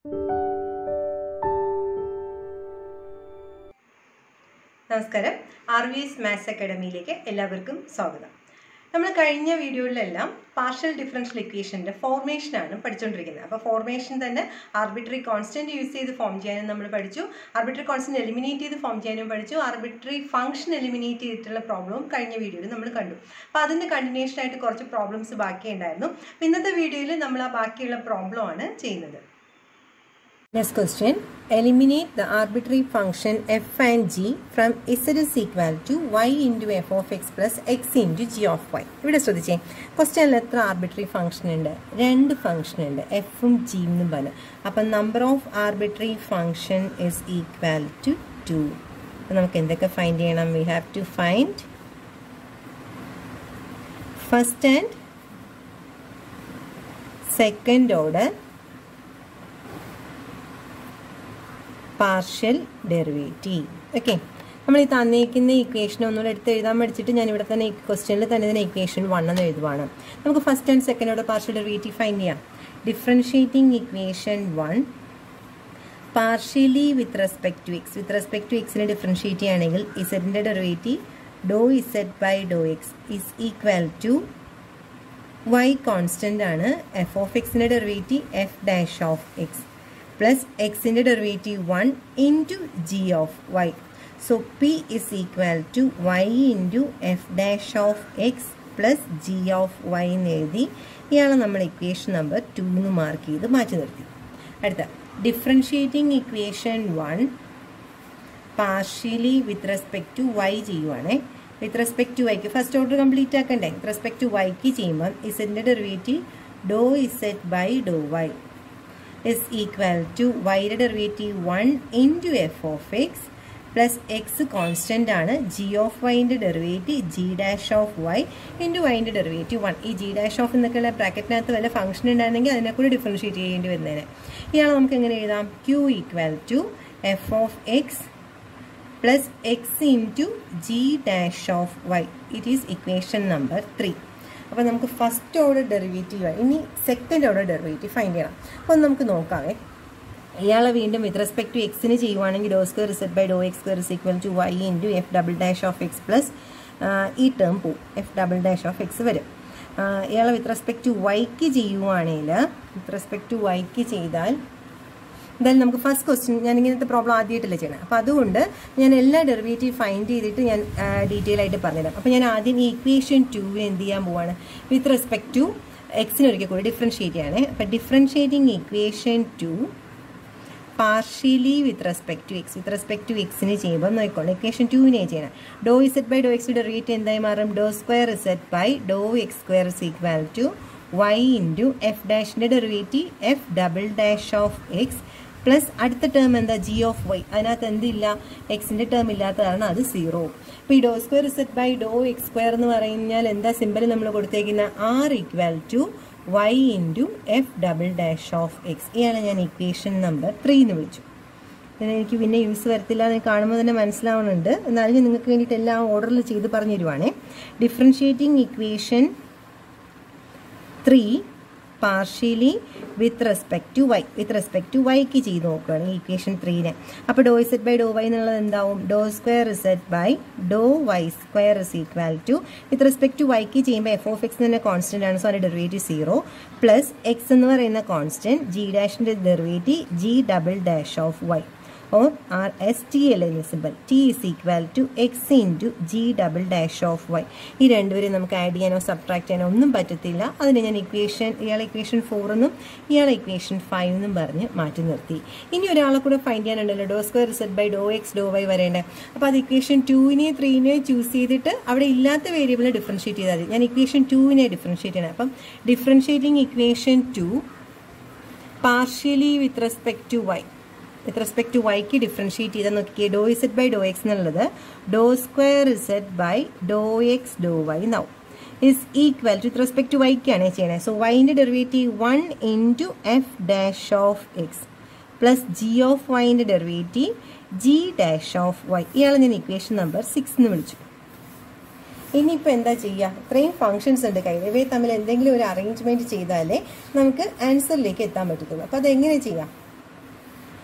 നമസ്കാരം R V S maths അക്കാഡമിയിലേക്ക് എല്ലാവർക്കും സ്വാഗതം നമ്മൾ കഴിഞ്ഞ വീഡിയോയിലെല്ലാം പാർഷ്യൽ ഡിഫറൻഷ്യൽ ഇക്വേഷൻ്റെ ഫോർമേഷനാണ് പഠിച്ചുകൊണ്ടിരിക്കുന്നത് അപ്പോൾ ഫോർമേഷൻ തന്നെ ആർബിട്രറി കോൺസ്റ്റൻറ്റ് യൂസ് ചെയ്ത് ഫോം ചെയ്യാനും നമ്മൾ പഠിച്ചു ആർബിട്രറി കോൺസ്റ്റൻറ്റ് എലിമിനേറ്റ് ചെയ്ത് ഫോം ചെയ്യാനും പഠിച്ചു ആർബിട്രറി ഫംഗ്ഷൻ എലിമിനേറ്റ് ചെയ്തിട്ടുള്ള പ്രോബ്ലവും കഴിഞ്ഞ വീഡിയോയിൽ നമ്മൾ കണ്ടു അപ്പോൾ അതിൻ്റെ കണ്ടിന്യൂഷൻ ആയിട്ട് കുറച്ച് പ്രോബ്ലംസ് ബാക്കിയുണ്ടായിരുന്നു അപ്പോൾ ഇന്നത്തെ വീഡിയോയിൽ നമ്മൾ ആ ബാക്കിയുള്ള പ്രോബ്ലമാണ് ചെയ്യുന്നത് Next question. Eliminate the arbitrary function f and g from z is equal to y into f of x plus x into g of y. ഇവിടെ ശ്രദ്ധിച്ചേ ക്വസ്റ്റ്യനിൽ എത്ര ആർബിട്രറി ഫംഗ്ഷൻ ഉണ്ട് രണ്ട് ഫംഗ്ഷൻ ഉണ്ട് എഫും ജിയും എന്നും പറഞ്ഞു അപ്പം number of arbitrary function is equal to two നമുക്ക് എന്തൊക്കെ ഫൈൻഡ് ചെയ്യണം we have to find first and second order partial derivative okay നമ്മൾ ഈ തന്നേക്കുന്ന ഇക്വേഷൻ ഒന്നുകൂടെ എടുത്ത് എഴുതാൻ പഠിച്ചിട്ട് ഞാൻ ഇവിടെ തന്നെ ക്വസ്റ്റ്യനിൽ തന്നെ ഇതിനെ ഇക്വേഷൻ വൺ എന്ന് എഴുതുവാണ് നമുക്ക് ഫസ്റ്റ് ആൻഡ് സെക്കൻഡോടെ പാർഷ്യൽ ഡെറിവേറ്റീവ് ഫൈൻഡ് ചെയ്യാം differentiating equation one partially with respect to X with respect to എക്സിനെ ഡിഫറൻഷിയേറ്റ് ചെയ്യുകയാണെങ്കിൽ ഇസഡിൻ്റെ derivative do Z by Dr X is equal to Y constant ആണ് എഫ് ഓഫ് എക്സിൻ്റെ derivative F dash of X plus എക്സിൻ്റെ derivative one into G of Y so P is equal to Y into F dash of X plus G of Y എന്ന് എഴുതി ഇയാളെ നമ്മൾ equation number two എന്ന് mark ചെയ്ത് മാറ്റി നിർത്തി അടുത്ത differentiating equation one partially with respect to Y ചെയ്യുവാണേ വിത്ത് റെസ്പെക്ട് ടു വൈക്ക് ഫസ്റ്റ് ഓർഡർ കംപ്ലീറ്റ് ആക്കണ്ടേ വിത്ത് റെസ്പെക്ട് ടു വൈക്ക് ചെയ്യുമ്പം ഇസെറ്റിൻ്റെ derivative do ഇസെറ്റ് by Dr Y is equal to y-യുടെ derivative one into F of X plus X constant ആണ് G of വൈൻ്റെ derivative G dash of Y into വൈൻ്റെ derivative one ഈ G dash of എന്നൊക്കെയുള്ള ബ്രാക്കറ്റിനകത്ത് വല്ല ഫംഗ്ഷൻ ഉണ്ടായിരുന്നെങ്കിൽ അതിനെ കൂടി ഡിഫറൻഷ്യേറ്റ് ചെയ്യേണ്ടി വരുന്നതിന് ഇയാളെ നമുക്ക് എങ്ങനെ എഴുതാം Q equal to F of X plus X into G dash of Y it is equation number three അപ്പോൾ നമുക്ക് ഫസ്റ്റ് ഓർഡർ ഡെറിവേറ്റീവ് ഇനി സെക്കൻഡ് ഓർഡർ ഡെറിവേറ്റീവ് ഫൈൻഡ് ചെയ്യണം അപ്പോൾ നമുക്ക് നോക്കാമേ ഇയാളെ വീണ്ടും വിത്ത് റെസ്പെക്ട് ടു എക്സിന് ചെയ്യുവാണെങ്കിൽ do square reset by Dr X square is equal to Y into F double dash of X plus ഈ ടേം പോവും F double dash of X വരും ഇയാളെ വിത്ത് റെസ്പെക്ട് ടു വൈക്ക് ചെയ്യുവാണെങ്കിൽ വിത്ത് റെസ്പെക്ട് ടു വൈക്ക് ചെയ്താൽ എന്തായാലും നമുക്ക് ഫസ്റ്റ് ക്വസ്റ്റ്യൻ ഞാൻ ഇങ്ങനത്തെ പ്രോബ്ലം ആദ്യമായിട്ടല്ല ചെയ്യണം അപ്പോൾ അതുകൊണ്ട് ഞാൻ എല്ലാ ഡെറിവേറ്റീവ് ഫൈൻഡ് ചെയ്തിട്ട് ഞാൻ ഡീറ്റെയിൽ ആയിട്ട് പറഞ്ഞുതരാം അപ്പോൾ ഞാൻ ആദ്യം ഈ ഇക്വേഷൻ ടൂവിന് എന്ത് ചെയ്യാൻ പോവാണ് വിത്ത് റെസ്പെക്ട് ടു എക്സിന് ഒരിക്കൽ കൂടി ഡിഫറൻഷിയേറ്റ് ചെയ്യാണ് അപ്പോൾ differentiating equation two partially with respect to X with respect to എക്സിന് ചെയ്യുമ്പോൾ നോക്കിക്കോളൂ ഇക്വേഷൻ ടുവിനെ ചെയ്യണം do ഇസെറ്റ് by Dr X derivate എന്തായി മാറും do square ഇസെറ്റ് by Dr X square is equal to Y into F ഡാഷിൻ്റെ derivative F double dash of X plus അടുത്ത term എന്താ ജി ഓഫ് വൈ അതിനകത്ത് എന്തില്ല എക്സിൻ്റെ ടേം ഇല്ലാത്ത കാരണം അത് സീറോ ഇപ്പോൾ ഈ do square set by Dr X square എന്ന് പറഞ്ഞാൽ എന്താ സിമ്പിൾ നമ്മൾ കൊടുത്തേക്കുന്ന R equal to Y into F double dash of X ഇയാണ് ഞാൻ ഇക്വേഷൻ നമ്പർ ത്രീ എന്ന് വിളിച്ചു ഇതിന് എനിക്ക് പിന്നെ യൂസ് വരത്തില്ല എന്ന് കാണുമ്പോൾ തന്നെ മനസ്സിലാവുന്നുണ്ട് എന്നാലും ഞാൻ നിങ്ങൾക്ക് വേണ്ടിയിട്ട് എല്ലാം ഓർഡറിൽ ചെയ്ത് പറഞ്ഞു തരുവാണേ differentiating equation three partially with respect to Y with respect to വൈക്ക് ചെയ്ത് നോക്കുകയാണ് ഈ ഇക്വേഷൻ ത്രീനെ അപ്പോൾ ഡോ ഇസെറ്റ് ബൈ ഡോ വൈ എന്നുള്ളത് എന്താവും do square ഇസെറ്റ് by Dr Y square is equal to with respect to വൈക്ക് ചെയ്യുമ്പോൾ എഫ് ഓഫ് എക്സ് തന്നെ കോൺസ്റ്റന്റ് ആണ് സോ അതിൻ്റെ ഡെറിവേറ്റീവ് സീറോ പ്ലസ് എക്സ് എന്ന് പറയുന്ന കോൺസ്റ്റന്റ് ജി ഡാഷിൻ്റെ derivative G double dash of Y or r s t l എലിസിബിൾ T is equal to X into G double dash of Y ഈ രണ്ടുപേരും നമുക്ക് ആഡ് ചെയ്യാനോ സബ്ട്രാക്ട് ചെയ്യാനോ ഒന്നും പറ്റത്തില്ല അതിന് ഞാൻ ഇക്വേഷൻ ഇയാളെ ഇക്വേഷൻ ഫോർ എന്നും ഇയാളെ ഇക്വേഷൻ ഫൈവ് എന്നും പറഞ്ഞ് മാറ്റി നിർത്തി ഇനി ഒരാളെ കൂടെ ഫൈൻഡ് ചെയ്യാനുണ്ടല്ലോ do square reset by Dr X Dr Y വരേണ്ടത് അപ്പോൾ അത് ഇക്വേഷൻ ടൂവിനെ ത്രീനെ ചൂസ് ചെയ്തിട്ട് അവിടെ ഇല്ലാത്ത വേരിയബിളിനെ ഡിഫറൻഷ്യേറ്റ് ചെയ്താൽ മതി ഞാൻ ഇക്വേഷൻ ടൂവിനെ ഡിഫറൻഷ്യേറ്റ് ചെയ്യണം അപ്പം differentiating equation two partially with respect to Y with respect to വൈക്ക് ഡിഫറൻഷിയേറ്റ് ചെയ്താൽ നോക്കിയേ ഡോ ഇസെറ്റ് ബൈ ഡോ എക്സ് എന്നുള്ളത് ഡോ square ഇസെറ്റ് by Dr X Dr Y now is equal to with respect to വൈക്കാണ് ചെയ്യണത് so വൈൻ്റെ derivative one into F dash of X plus G of വൈൻ്റെ derivative G dash of Y ഇയാളെ ഞാൻ equation number six എന്ന് വിളിച്ചു ഇനിയിപ്പോൾ എന്താ ചെയ്യുക ഇത്രയും ഫംഗ്ഷൻസ് ഉണ്ട് കയ്യിൽ ഇവയെ തമ്മിൽ എന്തെങ്കിലും ഒരു അറേഞ്ച്മെൻറ്റ് ചെയ്താലേ നമുക്ക് ആൻസറിലേക്ക് എത്താൻ പറ്റത്തുള്ളൂ അപ്പോൾ അതെങ്ങനെ ചെയ്യാം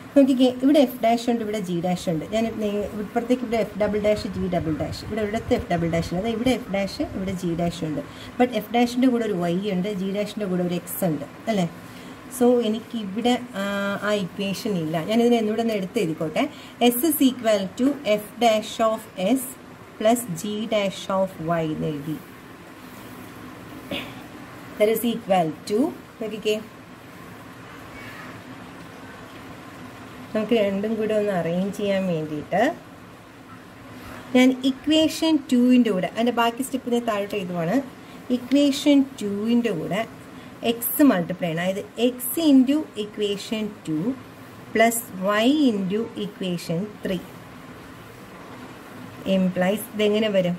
നോക്കിക്കേ ഇവിടെ എഫ് ഡാഷ് ഉണ്ട് ഇവിടെ ജി ഡാഷ് ഉണ്ട് ഞാൻ നേ- ഇപ്പുറത്തേക്ക് ഇവിടെ F double dash G double dash ഇവിടെ ഇവിടുത്തെ എഫ് ഡബിൾ ഡാഷ് ഉണ്ട് അതായത് ഇവിടെ എഫ് ഡാഷ് ഇവിടെ ജി ഡാഷ് ഉണ്ട് ബട്ട് എഫ് ഡാഷിൻ്റെ കൂടെ ഒരു വൈ ഉണ്ട് ജി ഡാഷിൻ്റെ കൂടെ ഒരു എക്സ് ഉണ്ട് അല്ലേ സോ എനിക്ക് ഇവിടെ ആ, ആ ഇക്വേഷൻ ഇല്ല ഞാൻ ഇതിനെ എന്നിവിടെ നിന്ന് എടുത്ത് എഴുതിക്കോട്ടെ S is equal to F dash of S plus G dash of Y എന്ന് എഴുതി ദർ ഇസ് ഈക്വൽ ടു നോക്കിക്കേ നമുക്ക് രണ്ടും കൂടെ ഒന്ന് അറേഞ്ച് ചെയ്യാൻ വേണ്ടിയിട്ട് ഞാൻ ഇക്വേഷൻ ടുവിൻ്റെ കൂടെ അതിൻ്റെ ബാക്കി സ്റ്റെപ്പിനെ താഴോട്ട് എഴുതുവാണ് ഇക്വേഷൻ ടുവിൻ്റെ കൂടെ എക്സ് മൾട്ടിപ്ലൈ ആണ് അതായത് X into equation two plus Y into equation three implies ഇതെങ്ങനെ വരും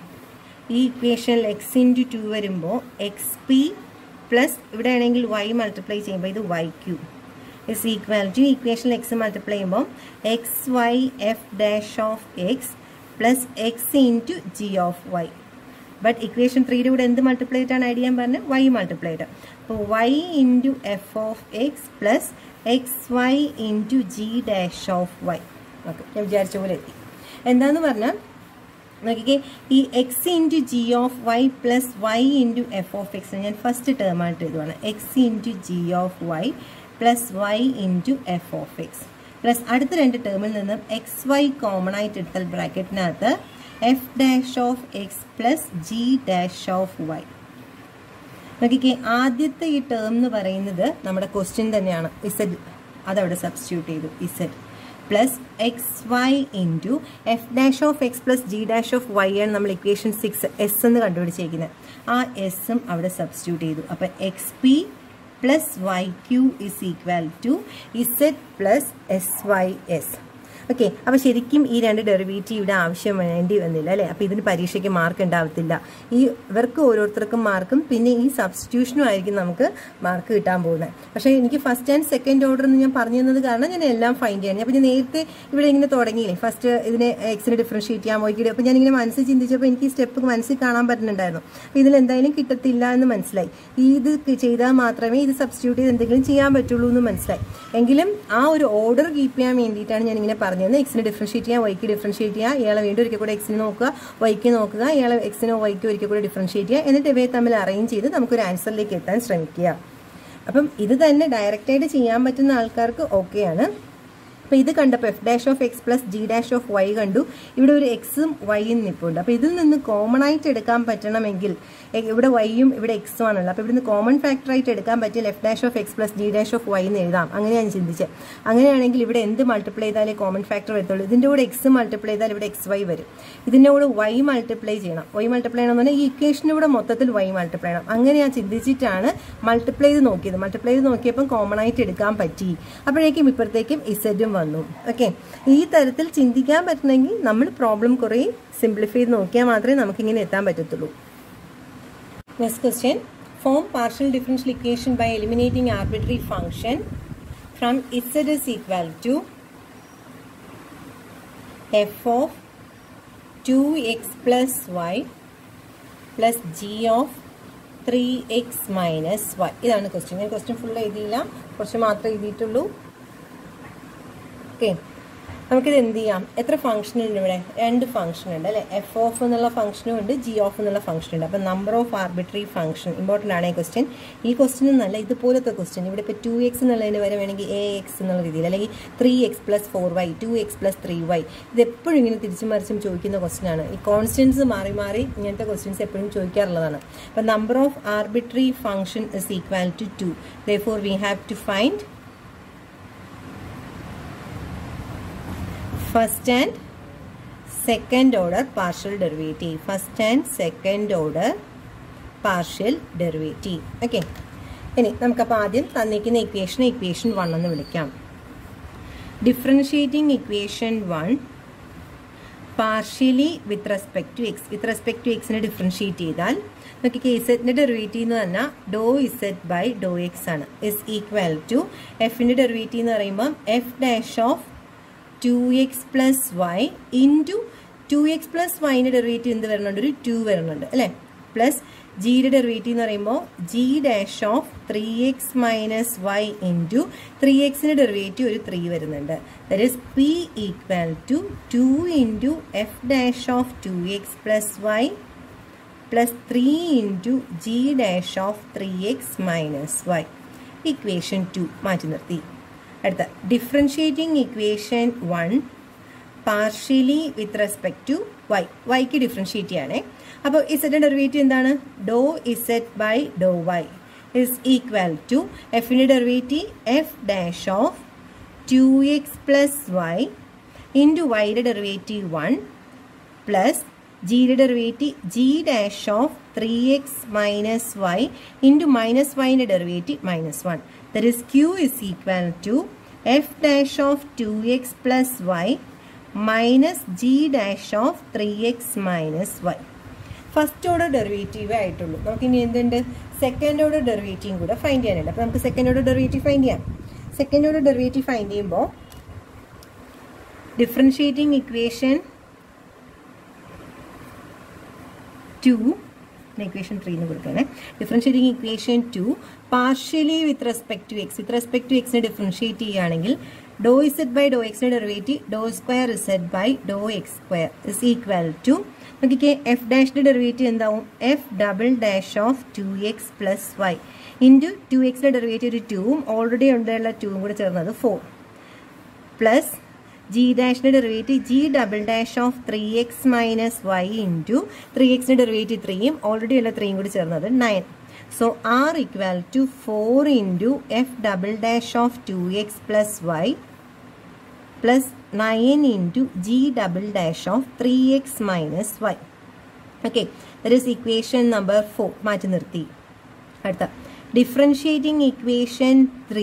ഈ ഇക്വേഷനിൽ എക്സ് ഇൻറ്റു ടു വരുമ്പോൾ എക്സ് പി പ്ലസ് ഇവിടെ ആണെങ്കിൽ വൈ മൾട്ടിപ്ലൈ ചെയ്യുമ്പോൾ ഇത് Y Q is equal to ഇക്വേഷനിൽ എക്സ് മൾട്ടിപ്ലൈ ചെയ്യുമ്പോൾ X Y F dash of X plus X into G of Y but equation ത്രീയുടെ കൂടെ എന്ത് മൾട്ടിപ്ലൈ ആയിട്ടാണ് ആഡ് ചെയ്യാൻ പറഞ്ഞത് വൈ മൾട്ടിപ്ലൈ ആയിട്ട് അപ്പോൾ Y into F of X plus X Y into G dash of Y okay ഞാൻ വിചാരിച്ച പോലെ എത്തി എന്താന്ന് പറഞ്ഞാൽ നോക്കിക്കേ ഈ X into G of Y plus Y into F of X ഞാൻ ഫസ്റ്റ് ടേം ആയിട്ട് എഴുതുവാണ് X into G of Y plus Y into F of X plus അടുത്ത രണ്ട് ടേമിൽ നിന്നും എക്സ് വൈ കോമൺ ആയിട്ട് എടുത്താൽ ബ്രാക്കറ്റിനകത്ത് F dash of X plus G dash of Y നോക്കിക്കേ ആദ്യത്തെ ഈ ടേം എന്ന് പറയുന്നത് നമ്മുടെ ക്വസ്റ്റ്യൻ തന്നെയാണ് ഇസഡ് അതവിടെ സബ്സ്റ്റിറ്റ്യൂട്ട് ചെയ്തു z plus X Y into F dash of X plus G dash of y ആണ് നമ്മൾ ഇക്വേഷൻ സിക്സ് എസ് എന്ന് കണ്ടുപിടിച്ചിരിക്കുന്നത് ആ എസ്സും അവിടെ സബ്സ്റ്റിറ്റ്യൂട്ട് ചെയ്തു അപ്പം x P plus y Q is equal to z plus s y s okay അപ്പോൾ ശരിക്കും ഈ രണ്ട് ഡെറിവേറ്റീവ് ഇവിടെ ആവശ്യം വേണ്ടി വന്നില്ല അല്ലേ അപ്പോൾ ഇതിന് പരീക്ഷയ്ക്ക് മാർക്ക് ഉണ്ടാവത്തില്ല ഈ ഇവർക്ക് ഓരോരുത്തർക്കും മാർക്കും പിന്നെ ഈ സബ്സ്റ്റിറ്റ്യൂഷനും ആയിരിക്കും നമുക്ക് മാർക്ക് കിട്ടാൻ പോകുന്നത് പക്ഷേ എനിക്ക് ഫസ്റ്റ് ആൻഡ് സെക്കൻഡ് ഓർഡർ എന്ന് ഞാൻ പറഞ്ഞു തന്നത് കാരണം ഞാൻ എല്ലാം ഫൈൻഡ് ചെയ്യണം അപ്പോൾ ഞാൻ നേരത്തെ ഇവിടെ ഇങ്ങനെ തുടങ്ങിയില്ലേ ഫസ്റ്റ് ഇതിനെ എക്സിന് ഡിഫറൻഷിയേറ്റ് ചെയ്യാൻ പോയി അപ്പോൾ ഞാൻ ഇങ്ങനെ മനസ്സിൽ ചിന്തിച്ചപ്പോൾ എനിക്ക് ഈ സ്റ്റെപ്പ് മനസ്സിൽ കാണാൻ പറ്റുന്നുണ്ടായിരുന്നു അപ്പോൾ ഇതിൽ എന്തായാലും കിട്ടത്തില്ല എന്ന് മനസ്സിലായി ഈ ഇത് ചെയ്താൽ മാത്രമേ ഇത് സബ്സ്റ്റിറ്റ്യൂട്ട് ചെയ്ത് എന്തെങ്കിലും ചെയ്യാൻ പറ്റുള്ളൂ എന്ന് മനസ്സിലായി എങ്കിലും ആ ഒരു ഓർഡർ കീപ്പ് ചെയ്യാൻ വേണ്ടിയിട്ടാണ് ഞാൻ ഇങ്ങനെ പറഞ്ഞത് എക്സിന് ഡിഫറൻഷിയേറ്റ് ചെയ്യാം വൈക്ക് ഡിഫറൻഷിയേറ്റ് ചെയ്യുക ഇയാളെ വീണ്ടും ഒരിക്കൽ കൂടെ എക്സിന് നോക്കുക വൈക്ക് നോക്കുക ഇയാളെ എക്സിനോ വൈക്കോ ഒരിക്കൽ കൂടെ ഡിഫറൻഷിയേറ്റ് ചെയ്യുക എന്നിട്ട് ഇവയെ തമ്മിൽ അറേഞ്ച് ചെയ്ത് നമുക്കൊരു ആൻസറിലേക്ക് എത്താൻ ശ്രമിക്കുക അപ്പം ഇത് തന്നെ ഡയറക്റ്റായിട്ട് ചെയ്യാൻ പറ്റുന്ന ആൾക്കാർക്ക് ഓക്കെയാണ് അപ്പോൾ ഇത് കണ്ടപ്പോൾ f dash of X plus G dash of y കണ്ടു ഇവിടെ ഒരു എക്സും വൈയും നിൽപ്പുണ്ട് അപ്പോൾ ഇതിൽ നിന്ന് കോമൺ ആയിട്ട് എടുക്കാൻ പറ്റണമെങ്കിൽ എ- ഇവിടെ വൈയും ഇവിടെ എക്സും ആണല്ലോ അപ്പോൾ ഇവിടുന്ന് കോമൺ ഫാക്ടർ ആയിട്ട് എടുക്കാൻ പറ്റിയ f dash of X plus G dash of Y എന്ന് എഴുതാം അങ്ങനെയാണ് ചിന്തിച്ചത് അങ്ങനെയാണെങ്കിൽ ഇവിടെ എന്ത് മൾട്ടിപ്ലൈ ചെയ്താലേ കോമൺ ഫാക്ടർ വരത്തുള്ളൂ ഇതിൻ്റെ കൂടെ എക്സ് മൾട്ടിപ്ലൈ ചെയ്താൽ ഇവിടെ എക്സ് വൈ വരും ഇതിൻ്റെ കൂടെ വൈ മൾട്ടിപ്ലൈ ചെയ്യണം വൈ മൾട്ടിപ്ലൈ ചെയ്യണം എന്ന് പറഞ്ഞാൽ ഈ ഇക്വേഷൻ്റെ കൂടെ മൊത്തത്തിൽ വൈ മൾട്ടിപ്ലൈ ചെയ്യണം അങ്ങനെ ഞാൻ ചിന്തിച്ചിട്ടാണ് മൾട്ടിപ്ലൈ ചെയ്ത് നോക്കിയത് മൾട്ടിപ്ലൈ ചെയ്ത് നോക്കിയപ്പം കോമൺ ആയിട്ട് എടുക്കാൻ പറ്റി അപ്പോഴേക്കും ഇപ്പോഴത്തേക്കും ഇസഡും വന്നു ഓക്കെ ഈ തരത്തിൽ ചിന്തിക്കാൻ പറ്റണമെങ്കിൽ നമ്മൾ പ്രോബ്ലം കുറേ സിംപ്ലിഫൈ ചെയ്ത് നോക്കിയാൽ മാത്രമേ നമുക്കിങ്ങനെ എത്താൻ പറ്റത്തുള്ളൂ next question form partial differential equation by eliminating arbitrary function from z is equal to F of two x plus y plus G of three x minus y ഇതാണ് ക്വസ്റ്റ്യൻ ഞാൻ question full എഴുതിയില്ല കുറച്ച് മാത്രമേ എഴുതിയിട്ടുള്ളൂ okay നമുക്കിത് എന്ത് ചെയ്യാം എത്ര function ഉണ്ട് ഇവിടെ രണ്ട് ഫംഗ്ഷൻ ഉണ്ട് അല്ലേ എഫ് ഓഫ് എന്നുള്ള ഫംഗ്ഷനും ഉണ്ട് ജി ഓഫ് എന്നുള്ള ഫംഗ്ഷൻ ഉണ്ട് അപ്പം number of arbitrary function important ആണ് ഈ ക്വസ്റ്റ്യൻ ഈ ക്വസ്റ്റ്യൻ എന്നല്ല ഇതുപോലത്തെ ക്വസ്റ്റ്യൻ ഇവിടെ ഇപ്പോൾ ടു എക്സ് എന്നുള്ളതിന് വരെ വേണമെങ്കിൽ എ എക്സ് എന്നുള്ള രീതിയിൽ അല്ലെങ്കിൽ three x plus four y two x plus three y ഇത് എപ്പോഴും ഇങ്ങനെ തിരിച്ചും മറിച്ചും ചോദിക്കുന്ന ക്വസ്റ്റ്യൻ ആണ് ഈ കോൺസ്റ്റൻസ് മാറി മാറി ഇങ്ങനത്തെ ക്വസ്റ്റ്യൻസ് എപ്പോഴും ചോദിക്കാറുള്ളതാണ് അപ്പം number of arbitrary function is equal to two they four we have to ഫൈൻഡ് first and second order partial derivative first and second order partial derivative okay ഇനി നമുക്കപ്പോൾ ആദ്യം തന്നിരിക്കുന്ന ഇക്വേഷൻ ഇക്വേഷൻ വൺ എന്ന് വിളിക്കാം differentiating equation one partially with respect to X with respect to എക്സിനെ differentiate ചെയ്താൽ നോക്കിക്കേ ഇസെറ്റിന്റെ ഡെറിവേറ്റീവ് എന്ന് പറഞ്ഞാൽ ഡോ ഇസെറ്റ് ബൈ ഡോ എക്സ് ആണ് ഇസ് ഈക്വൽ ടു എഫിന്റെ ഡെറിവേറ്റീവ് എന്ന് പറയുമ്പോൾ f dash of two x plus Y into two x plus വൈൻ്റെ ഡെറിവേറ്റീവ് എന്ത് വരുന്നുണ്ട് ഒരു ടു വരുന്നുണ്ട് അല്ലേ പ്ലസ് ജിയുടെ ഡെറിവേറ്റീവ് എന്ന് പറയുമ്പോൾ g dash of three x minus y into three എക്സിൻ്റെ ഡെറിവേറ്റീവ് ഒരു ത്രീ വരുന്നുണ്ട് that is p equal to two into F dash of two x plus y plus three into G dash of three x minus y equation two മാറ്റി നിർത്തി അടുത്ത differentiating equation one partially with respect to y വൈക്ക് differentiate ചെയ്യണേ അപ്പോൾ ഇസെറ്റിൻ്റെ derivative എന്താണ് doe ഇസെറ്റ് by Dr y is equal to എഫിൻ്റെ derivative F dash of two x plus Y into വൈയുടെ ഡെറിവേറ്റീവ് വൺ പ്ലസ് ജിയുടെ derivative G dash of three x minus y into minus വൈൻ്റെ derivative minus one there is q is equal to F dash of two x plus y minus g dash of three x minus y first order derivative ആയിട്ടുള്ളൂ നമുക്ക് ഇനി എന്തുണ്ട് second order ഡെറിവേറ്റീവും കൂടെ find ചെയ്യാനുണ്ട് അപ്പോൾ നമുക്ക് സെക്കൻഡ് ഓർഡർ ഡെറിവേറ്റീവ് ഫൈൻഡ് ചെയ്യാം സെക്കൻഡ് ഓർഡർ ഡെറിവേറ്റീവ് ഫൈൻഡ് ചെയ്യുമ്പോൾ differentiating equation two equation three എന്ന് കൊടുക്കണേ differentiating equation two partially with respect to X with respect to എക്സിനെ ഡിഫറൻഷിയേറ്റ് ചെയ്യുകയാണെങ്കിൽ ഡോ ഇസെഡ് ബൈ ഡോ എക്സിന്റെ derivative Dr square z by Dr X square is equal to നോക്കിക്കേ f ഡാഷിന്റെ derivative എന്താവും f double dash of two x plus Y into two എക്സിന്റെ derivative ഒരു ടൂവും already ഉള്ള ടൂവും കൂടെ ചേർന്നത് ഫോർ പ്ലസ് ജി ഡാഷിന്റെ derivative G double dash of three x minus y into three എക്സിന്റെ ഡെറിവേറ്റീവ് ത്രീയും ഓൾറെഡി ഉള്ള ത്രീയും കൂടി ചേർന്നത് nine so r equal to four into F double dash of two x plus y plus nine into G double dash of three x minus y okay that is equation number four മാറ്റി നിർത്തി അടുത്ത differentiating equation three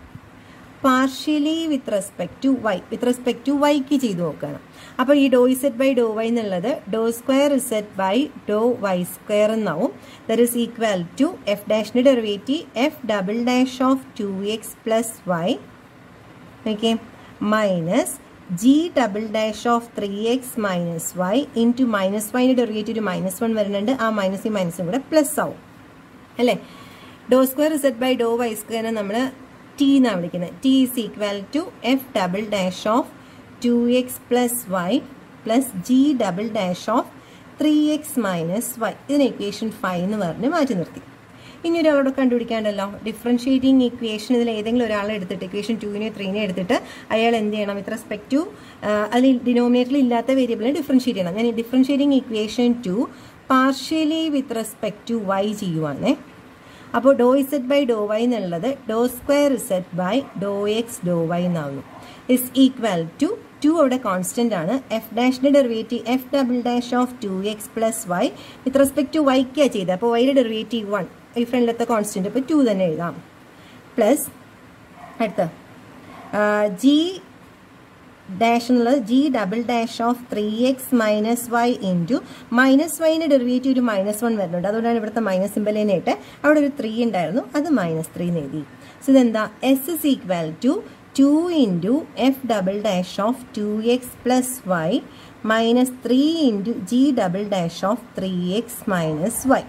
partially with respect to Y with respect to വൈക്ക് ചെയ്ത് നോക്കുകയാണ് അപ്പോൾ ഈ ഡോ ഇസെറ്റ് by Dr Y എന്നുള്ളത് ഡോ square ഇസെറ്റ് by Dr Y square എന്നാവും that is equal to f ഡാഷിൻ്റെ derivative F double dash of two x plus y okay minus g double dash of three x minus y into minus വൈൻ്റെ derivative ഒരു minus one വരുന്നുണ്ട് ആ minus ഈ മൈനസും കൂടെ plus ആവും അല്ലേ ഡോ സ്ക്വയർ ഇസെറ്റ് ബൈ ഡോ വൈ സ്ക്വയറിനെ നമ്മൾ ടി എന്നാണ് വിളിക്കുന്നത് t is equal to f double dash of two x plus y plus g double dash of three x minus y ഇതിന് ഇക്വേഷൻ ഫൈവ് എന്ന് പറഞ്ഞ് മാറ്റി നിർത്തി ഇനി ഒരാളോട് കണ്ടുപിടിക്കാണ്ടല്ലോ ഡിഫറൻഷിയേറ്റിംഗ് ഇക്വേഷൻ ഇതിൽ ഏതെങ്കിലും ഒരാളെ എടുത്തിട്ട് ഇക്വേഷൻ ടുവിനെ ത്രീനെ എടുത്തിട്ട് അയാൾ എന്ത് ചെയ്യണം വിത്ത് റെസ്പെക്ട് ടു അതിൽ ഡിനോമിനേറ്ററിൽ ഇല്ലാത്ത വേരിയബിളിനെ ഡിഫറൻഷിയേറ്റ് ചെയ്യണം ഞാൻ differentiating equation two partially with respect to Y ചെയ്യുവാണേ അപ്പോൾ ഡോ ഇസെറ്റ് ബൈ ഡോ വൈ എന്നുള്ളത് ഡോ square ഇസെറ്റ് by Dr X Dr y എന്നാവുന്നു ഇസ് ഈക്വൽ ടു ടു അവിടെ കോൺസ്റ്റന്റ് ആണ് എഫ് ഡാഷിന്റെ derivative F double dash of two x plus y with respect to വൈക്കാണ് ചെയ്തത് അപ്പോൾ വൈയുടെ ഡെറിവേറ്റീവ് വൺ ഈ ഫ്രണ്ടിലത്തെ കോൺസ്റ്റന്റ് ഇപ്പോൾ ടു തന്നെ എഴുതാം പ്ലസ് അടുത്ത ജി ഡാഷ് എന്നുള്ളത് g double dash of three x minus y into minus വൈൻ്റെ ഡെറിവേറ്റീവ് ഒരു മൈനസ് വൺ വരുന്നുണ്ട് അതുകൊണ്ടാണ് ഇവിടുത്തെ മൈനസ് സിമ്പലിനായിട്ട് അവിടെ ഒരു ത്രീ ഉണ്ടായിരുന്നു അത് മൈനസ് ത്രീ എഴുതി സോ ഇതെന്താ s is equal to two into F double dash of two x plus y minus three into G double dash of three x minus y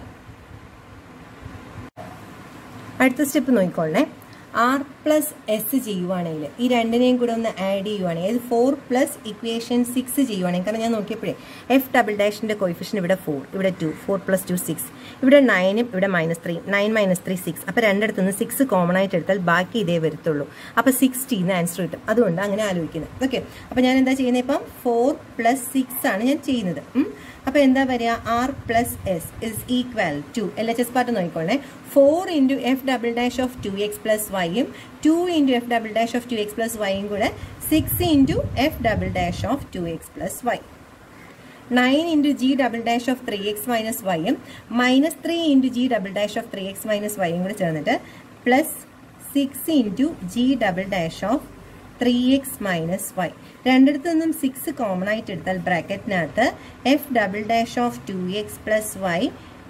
അടുത്ത സ്റ്റെപ്പ് നോക്കിക്കോളേ r plus s ചെയ്യുവാണെങ്കിൽ ഈ രണ്ടിനെയും കൂടെ ഒന്ന് add ചെയ്യുവാണെങ്കിൽ അതായത് ഫോർ പ്ലസ് ഇക്വേഷൻ സിക്സ് ചെയ്യുവാണെങ്കിൽ കാരണം ഞാൻ നോക്കിയപ്പോഴേ എഫ് ഡബിൾ ഡാഷിൻ്റെ കോയിഫിഷ്യൻ ഇവിടെ ഫോർ ഇവിടെ two four plus two six ഇവിടെ നയനും ഇവിടെ minus three nine minus three six അപ്പോൾ രണ്ടിടത്തു നിന്ന് സിക്സ് കോമൺ ആയിട്ട് എടുത്താൽ ബാക്കി ഇതേ വരത്തുള്ളൂ അപ്പോൾ സിക്സ്റ്റീന്ന് ആൻസർ കിട്ടും അതുകൊണ്ട് അങ്ങനെ ആലോചിക്കുന്നത് ഓക്കെ അപ്പോൾ ഞാൻ എന്താ ചെയ്യുന്നത് ഇപ്പം ഫോർ പ്ലസ് സിക്സ് ആണ് ഞാൻ ചെയ്യുന്നത് അപ്പോൾ എന്താ പറയുക r plus s is equal to L H S part നോക്കിക്കോണേ four into F double dash of two x plus വൈയും two into F double dash of two x plus വൈയും കൂടെ six into F double dash of two x plus y nine into G double dash of three x minus വൈയും minus three into G double dash of three x minus വൈയും കൂടെ ചേർന്നിട്ട് plus six into G double dash of three x minus y രണ്ടിടത്തു നിന്നും six common ആയിട്ട് എടുത്താൽ ബ്രാക്കറ്റിനകത്ത് f double dash of two x plus y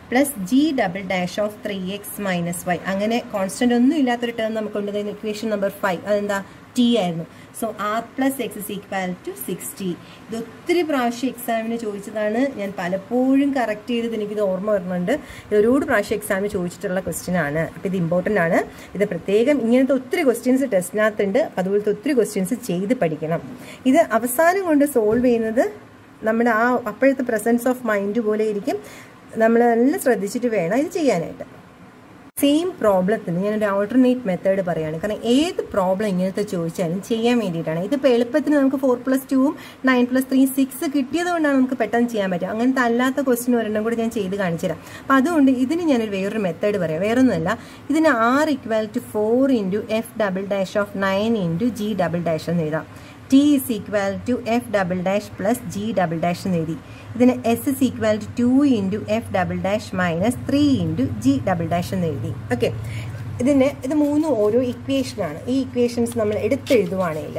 plus g double dash of three x minus y അങ്ങനെ constant ഒന്നും ഇല്ലാത്തൊരു term നമുക്ക് ഉണ്ട് ഇക്വേഷൻ നമ്പർ ഫൈവ് അതെന്താ ടി ആയിരുന്നു so r plus x is equal to sixty ഇത് ഒത്തിരി പ്രാവശ്യം എക്സാമിന് ചോദിച്ചതാണ് ഞാൻ പലപ്പോഴും കറക്റ്റ് ചെയ്തത് എനിക്കിത് ഓർമ്മ വരുന്നുണ്ട് ഇത് ഒരുപാട് പ്രാവശ്യം എക്സാമിന് ചോദിച്ചിട്ടുള്ള ക്വസ്റ്റ്യൻ ആണ് അപ്പോൾ ഇത് ഇമ്പോർട്ടൻ്റ് ആണ് ഇത് പ്രത്യേകം ഇങ്ങനത്തെ ഒത്തിരി ക്വസ്റ്റ്യൻസ് ടെസ്റ്റിനകത്തുണ്ട് അപ്പോൾ അതുപോലത്തെ ഒത്തിരി ക്വസ്റ്റ്യൻസ് ചെയ്ത് പഠിക്കണം ഇത് അവസാനം കൊണ്ട് സോൾവ് ചെയ്യുന്നത് നമ്മുടെ ആ അപ്പോഴത്തെ പ്രസൻസ് ഓഫ് മൈൻഡ് പോലെ ഇരിക്കും നമ്മൾ നല്ല ശ്രദ്ധിച്ചിട്ട് വേണം ഇത് ചെയ്യാനായിട്ട് സെയിം പ്രോബ്ലത്തിന് ഞാനൊരു ഓൾട്ടർനേറ്റ് മെത്തേഡ് പറയുകയാണ് കാരണം ഏത് പ്രോബ്ലം ഇങ്ങനത്തെ ചോദിച്ചാലും ചെയ്യാൻ വേണ്ടിയിട്ടാണ് ഇതിപ്പോൾ എളുപ്പത്തിന് നമുക്ക് ഫോർ പ്ലസ് ടുവും നയൻ പ്ലസ് ത്രീ സിക്സ് കിട്ടിയത് കൊണ്ടാണ് നമുക്ക് പെട്ടെന്ന് ചെയ്യാൻ പറ്റുക അങ്ങനത്തെ അല്ലാത്ത ക്വസ്റ്റിന് ഒരെണ്ണം കൂടി ഞാൻ ചെയ്ത് കാണിച്ചു തരാം അപ്പോൾ അതുകൊണ്ട് ഇതിന് ഞാനൊരു വേറൊരു മെത്തേഡ് പറയാം വേറൊന്നുമല്ല ഇതിന് r equal to four into F double dash of nine into G double dash എന്ന് എഴുതാം t is equal to f double dash plus g double dash എന്ന് എഴുതി ഇതിന് s is equal to two into F double dash minus three into G double dash എന്ന് എഴുതി okay ഇതിന് ഇത് മൂന്നും ഓരോ ഇക്വേഷനാണ് ഈ ഇക്വേഷൻസ് നമ്മൾ എടുത്തെഴുതുവാണെങ്കിൽ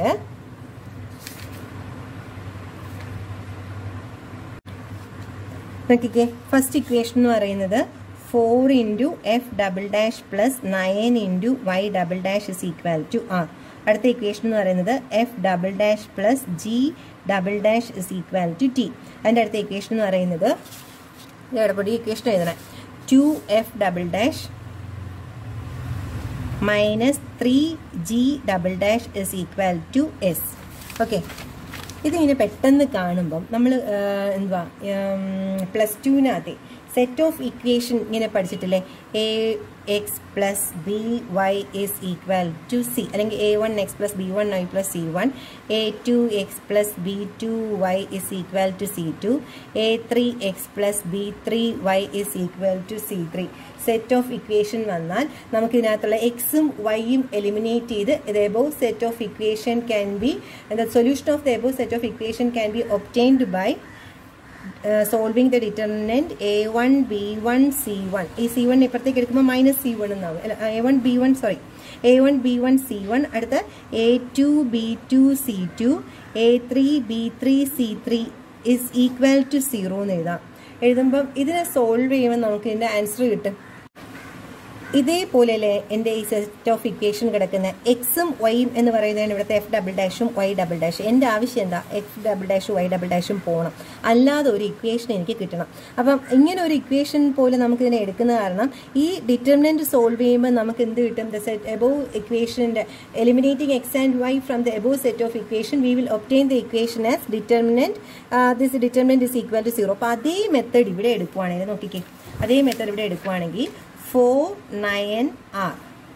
നോക്കിക്കേ ഫസ്റ്റ് ഇക്വേഷൻ എന്ന് പറയുന്നത് four into F double dash plus nine into y double dash is equal to r അടുത്ത ഇക്വേഷൻ എന്ന് പറയുന്നത് f double dash plus g double dash is equal to t അതിൻ്റെ അടുത്ത ഇക്വേഷൻ എന്ന് പറയുന്നത് ഇടപെടി ഇക്വേഷൻ എഴുതണം two f double dash minus three g double dash is equal to s okay ഇതിങ്ങനെ പെട്ടെന്ന് കാണുമ്പം നമ്മൾ എന്തുവാ പ്ലസ് ടുവിനകത്തെ സെറ്റ് ഓഫ് ഇക്വേഷൻ ഇങ്ങനെ പഠിച്ചിട്ടില്ലേ a x plus b y is equal to c അല്ലെങ്കിൽ a one x plus b one y plus c one a two x plus b two y is equal to c two a three x plus b three y is equal to c three set of equation വന്നാൽ നമുക്ക് ഇതിനകത്തുള്ള എക്സും വൈയും eliminate ചെയ്ത് ഇത് above set of equation can be the solution of the above set of equation can be obtained by solving the determinant a one b one c one ഈ c one ഇപ്പുറത്തേക്ക് എടുക്കുമ്പോൾ മൈനസ് സി വൺ എന്നാവും അല്ല a one b one sorry a one b one c one അടുത്ത a two b two c two a three b three c three is equal to zero എന്ന് എഴുതാം എഴുതുമ്പം ഇതിനെ solve ചെയ്യുമ്പോൾ നമുക്ക് ഇതിൻ്റെ answer കിട്ടും ഇതേപോലെയല്ലേ എൻ്റെ ഈ സെറ്റ് ഓഫ് ഇക്വേഷൻ കിടക്കുന്ന എക്സും വൈയും എന്ന് പറയുന്നതിന് ഇവിടുത്തെ എഫ് ഡബിൾ ഡാഷും വൈ ഡബിൾ ഡാഷ് എൻ്റെ ആവശ്യം എന്താ എഫ് ഡബിൾ ഡാഷും വൈ ഡബിൾ ഡാഷും പോകണം അല്ലാതെ ഒരു ഇക്വേഷൻ എനിക്ക് കിട്ടണം അപ്പം ഇങ്ങനെ ഒരു ഇക്വേഷൻ പോലെ നമുക്ക് ഇതിനെ എടുക്കുന്ന കാരണം ഈ ഡിറ്റർമിനൻറ്റ് സോൾവ് ചെയ്യുമ്പോൾ നമുക്ക് എന്ത് കിട്ടും ദ സെറ്റ് എബോവ് ഇക്വേഷൻ്റെ eliminating x and y from the above set of equation we will obtain the equation as determinant this determinant is equal to zero അപ്പോൾ അതേ മെത്തേഡ് ഇവിടെ എടുക്കുവാണെങ്കിൽ നോക്കിക്കേ അതേ മെത്തേഡ് ഇവിടെ എടുക്കുവാണെങ്കിൽ four nine r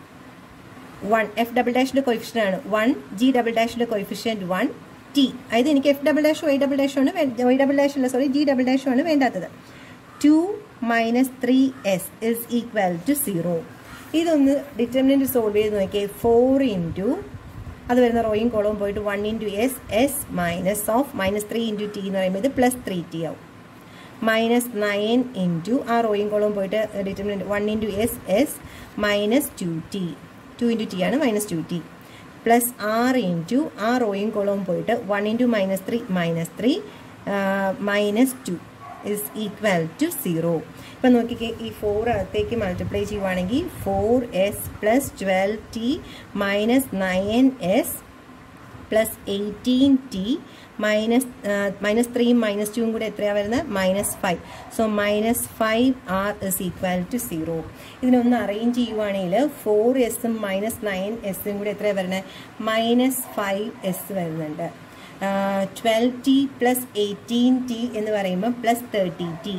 one f double ഡാഷിൻ്റെ coefficient ആണ് വൺ ജി ഡബിൾ ഡാഷിൻ്റെ കൊയിഫിഷ്യൻറ്റ് വൺ ടി അതായത് എനിക്ക് f double dash y double dash ആണ് വൈ ഡബിൾ ഡാഷ് അല്ല സോറി ജി ഡബിൾ ഡാഷ് ആണ് വേണ്ടാത്തത് two minus three s is equal to zero ഇതൊന്ന് ഡിറ്റർമിനൻറ്റ് സോൾവ് ചെയ്ത് നോക്കിയേ ഫോർ ഇൻറ്റു അത് വരുന്ന റോയും കോളവും പോയിട്ട് one into s s minus of minus three into t എന്ന് പറയുമ്പോൾ ഇത് പ്ലസ് ത്രീ ടി ആവും മൈനസ് നയൻ ഇൻറ്റു ആ റോയും കോളവും പോയിട്ട് determinant one into s s minus two t two into t ആണ് മൈനസ് ടു ടി പ്ലസ് ആറ് ഇൻറ്റു ആ റോയും കോളവും പോയിട്ട് one into minus three minus three minus two is equal to zero ഇപ്പം നോക്കിക്കേ ഈ ഫോർ അകത്തേക്ക് മൾട്ടിപ്ലൈ ചെയ്യുവാണെങ്കിൽ four s plus twelve t minus nine s plus eighteen t minus minus ത്രീയും മൈനസ് ടുവും കൂടെ എത്രയാണ് വരുന്നത് minus five so minus five r is equal to zero ഇതിനൊന്ന് അറേഞ്ച് ചെയ്യുവാണെങ്കിൽ ഫോർ എസും മൈനസ് നയൻ എസും കൂടെ എത്രയാണ് വരുന്നത് മൈനസ് ഫൈവ് എസ് വരുന്നുണ്ട് twelve t plus eighteen t എന്ന് പറയുമ്പോൾ plus thirty t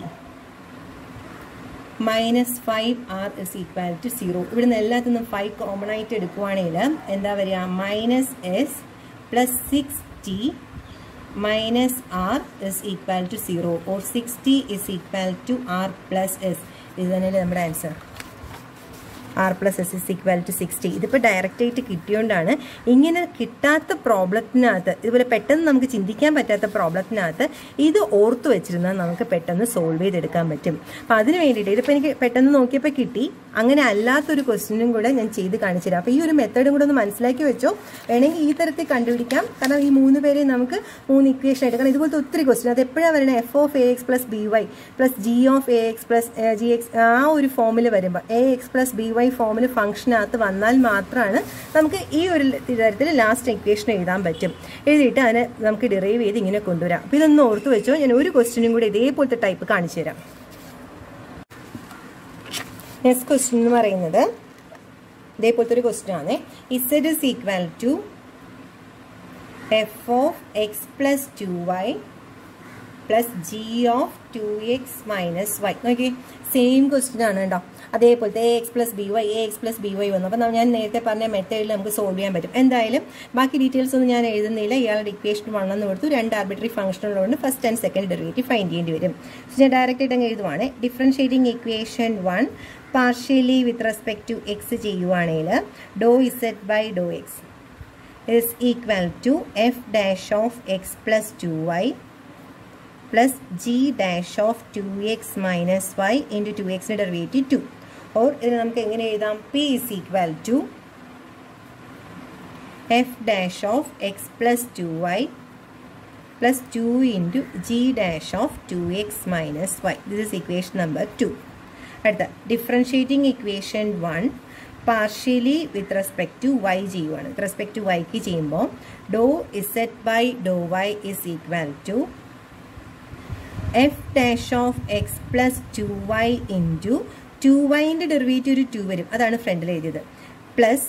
minus five r is equal to zero ഇവിടുന്ന് എല്ലാത്തിനും ഫൈവ് കോമൺ ആയിട്ട് എടുക്കുവാണെങ്കിൽ എന്താ വരിക minus s plus six t minus r is equal to 0 or 60 is equal to r plus s ഇത് തന്നെയല്ലേ നമ്മുടെ answer R plus s is equal to sixty ഇതിപ്പോൾ ഡയറക്റ്റ് ആയിട്ട് കിട്ടിയോണ്ടാണ് ഇങ്ങനെ കിട്ടാത്ത പ്രോബ്ലത്തിനകത്ത് ഇതുപോലെ പെട്ടെന്ന് നമുക്ക് ചിന്തിക്കാൻ പറ്റാത്ത പ്രോബ്ലത്തിനകത്ത് ഇത് ഓർത്ത് വെച്ചിരുന്നാൽ നമുക്ക് പെട്ടെന്ന് സോൾവ് ചെയ്തെടുക്കാൻ പറ്റും അപ്പോൾ അതിന് വേണ്ടിയിട്ട് ഇതിപ്പോൾ എനിക്ക് പെട്ടെന്ന് നോക്കിയപ്പോൾ കിട്ടി അങ്ങനെ അല്ലാത്തൊരു ക്വസ്റ്റ്യനും കൂടെ ഞാൻ ചെയ്ത് കാണിച്ചു തരാം അപ്പോൾ ഈ ഒരു മെത്തേഡും കൂടെ ഒന്ന് മനസ്സിലാക്കി വെച്ചോ വേണമെങ്കിൽ ഈ തരത്തിൽ കണ്ടുപിടിക്കാം കാരണം ഈ മൂന്ന് പേരെ നമുക്ക് മൂന്ന് ഇക്വേഷൻ ആയിട്ട് കാരണം ഇതുപോലത്തെ ഒത്തിരി ക്വസ്റ്റ്യൻ അത് എപ്പോഴാണ് വരുന്നത് f of a x plus b y plus G of a x plus g x ആ ഒരു ഫോമിൽ വരുമ്പോൾ a x plus b y ഫോമിൽ ഫംഗ്ഷനകത്ത് വന്നാൽ മാത്രമാണ് നമുക്ക് ഈ ഒരു തരത്തിൽ ലാസ്റ്റ് ഇക്വേഷൻ എഴുതാൻ പറ്റും എഴുതിയിട്ട് അതിനെ നമുക്ക് ഡിറൈവ് ചെയ്ത് ഇങ്ങനെ കൊണ്ടുവരാം അപ്പോൾ ഇതൊന്ന് ഓർത്ത് വെച്ചോ ഞാൻ ഒരു ക്വസ്റ്റ്യനും കൂടി ഇതേപോലത്തെ ടൈപ്പ് കാണിച്ചു തരാം നെക്സ്റ്റ് ക്വസ്റ്റ്യൻ എന്ന് പറയുന്നത് ഇതേപോലത്തെ ഒരു ക്വസ്റ്റ്യൻ ആണ് z is equal to F of X plus two y plus G of two x minus y നോക്കി സെയിം ക്വസ്റ്റ്യൻ ആണ് കേട്ടോ അതേപോലത്തെ a x plus b y a x plus b y വന്നു അപ്പോൾ ഞാൻ നേരത്തെ പറഞ്ഞ മെത്തേഡിൽ നമുക്ക് സോൾവ് ചെയ്യാൻ പറ്റും എന്തായാലും ബാക്കി ഡീറ്റെയിൽസ് ഒന്നും ഞാൻ എഴുതുന്നില്ല ഇയാളുടെ ഇക്വേഷൻ വണ്ണെന്ന് കൊടുത്തു രണ്ട് ആർബിട്രറി ഫംഗ്ഷൻ ഉള്ളതുകൊണ്ട് first and second derivative find ചെയ്യേണ്ടി വരും സോ ഞാൻ ഡയറക്റ്റ് ആയിട്ട് അങ്ങ് എഴുതുവാണ് differentiating equation one partially with respect to x ചെയ്യുവാണെങ്കിൽ do ഇസെറ്റ് by Dr x is equal to f dash of x plus 2y plus g dash of 2x minus y into 2x ന്റെ derivative 2 or ഇതിന് നമുക്ക് എങ്ങനെ എഴുതാം p is equal to f dash of x plus 2y plus 2 into g dash of 2x minus y this is equation number 2 അടുത്ത differentiating equation one partially with respect to y ചെയ്യുവാണ് with respect to വൈക്ക് ചെയ്യുമ്പോൾ ഡോ ഇസെറ്റ് by Dr y is equal to F dash of X plus two Y into two വൈൻ്റെ derivative ഒരു two വരും അതാണ് ഫ്രണ്ടിൽ എഴുതിയത് plus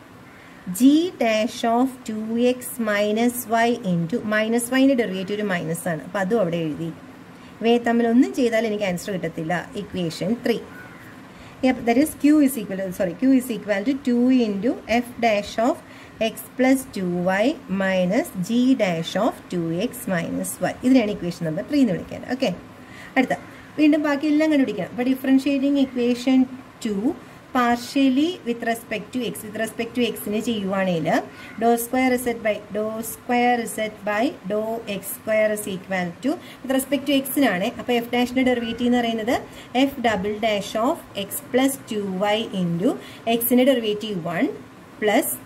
G dash of two x minus y into minus വൈൻ്റെ ഡെറിവേറ്റീവ് ഒരു മൈനസ് ആണ് അപ്പോൾ അതും അവിടെ എഴുതി ഇവയെ തമ്മിൽ ഒന്നും ചെയ്താൽ എനിക്ക് ആൻസർ കിട്ടത്തില്ല equation three Yep, that is q is equal to, sorry, q is equal to 2 into f dash of x plus 2y minus g dash of 2x minus y. ഇതിനാണ് ഇക്വേഷൻ നമ്പർ ത്രീ എന്ന് വിളിക്കാൻ okay അടുത്ത വീണ്ടും ബാക്കി എല്ലാം കണ്ടുപിടിക്കണം അപ്പോൾ differentiating equation two partially with respect to X with respect to എക്സിന് ചെയ്യുവാണെങ്കിൽ do square ഇസെറ്റ് by do square ഇസെറ്റ് by Dr X square is equal to with respect to എക്സിനാണ് അപ്പോൾ എഫ് ഡാഷിൻ്റെ ഡെറിവേറ്റീവ് എന്ന് പറയുന്നത് f double dash of X plus two Y into എക്സിൻ്റെ derivative one plus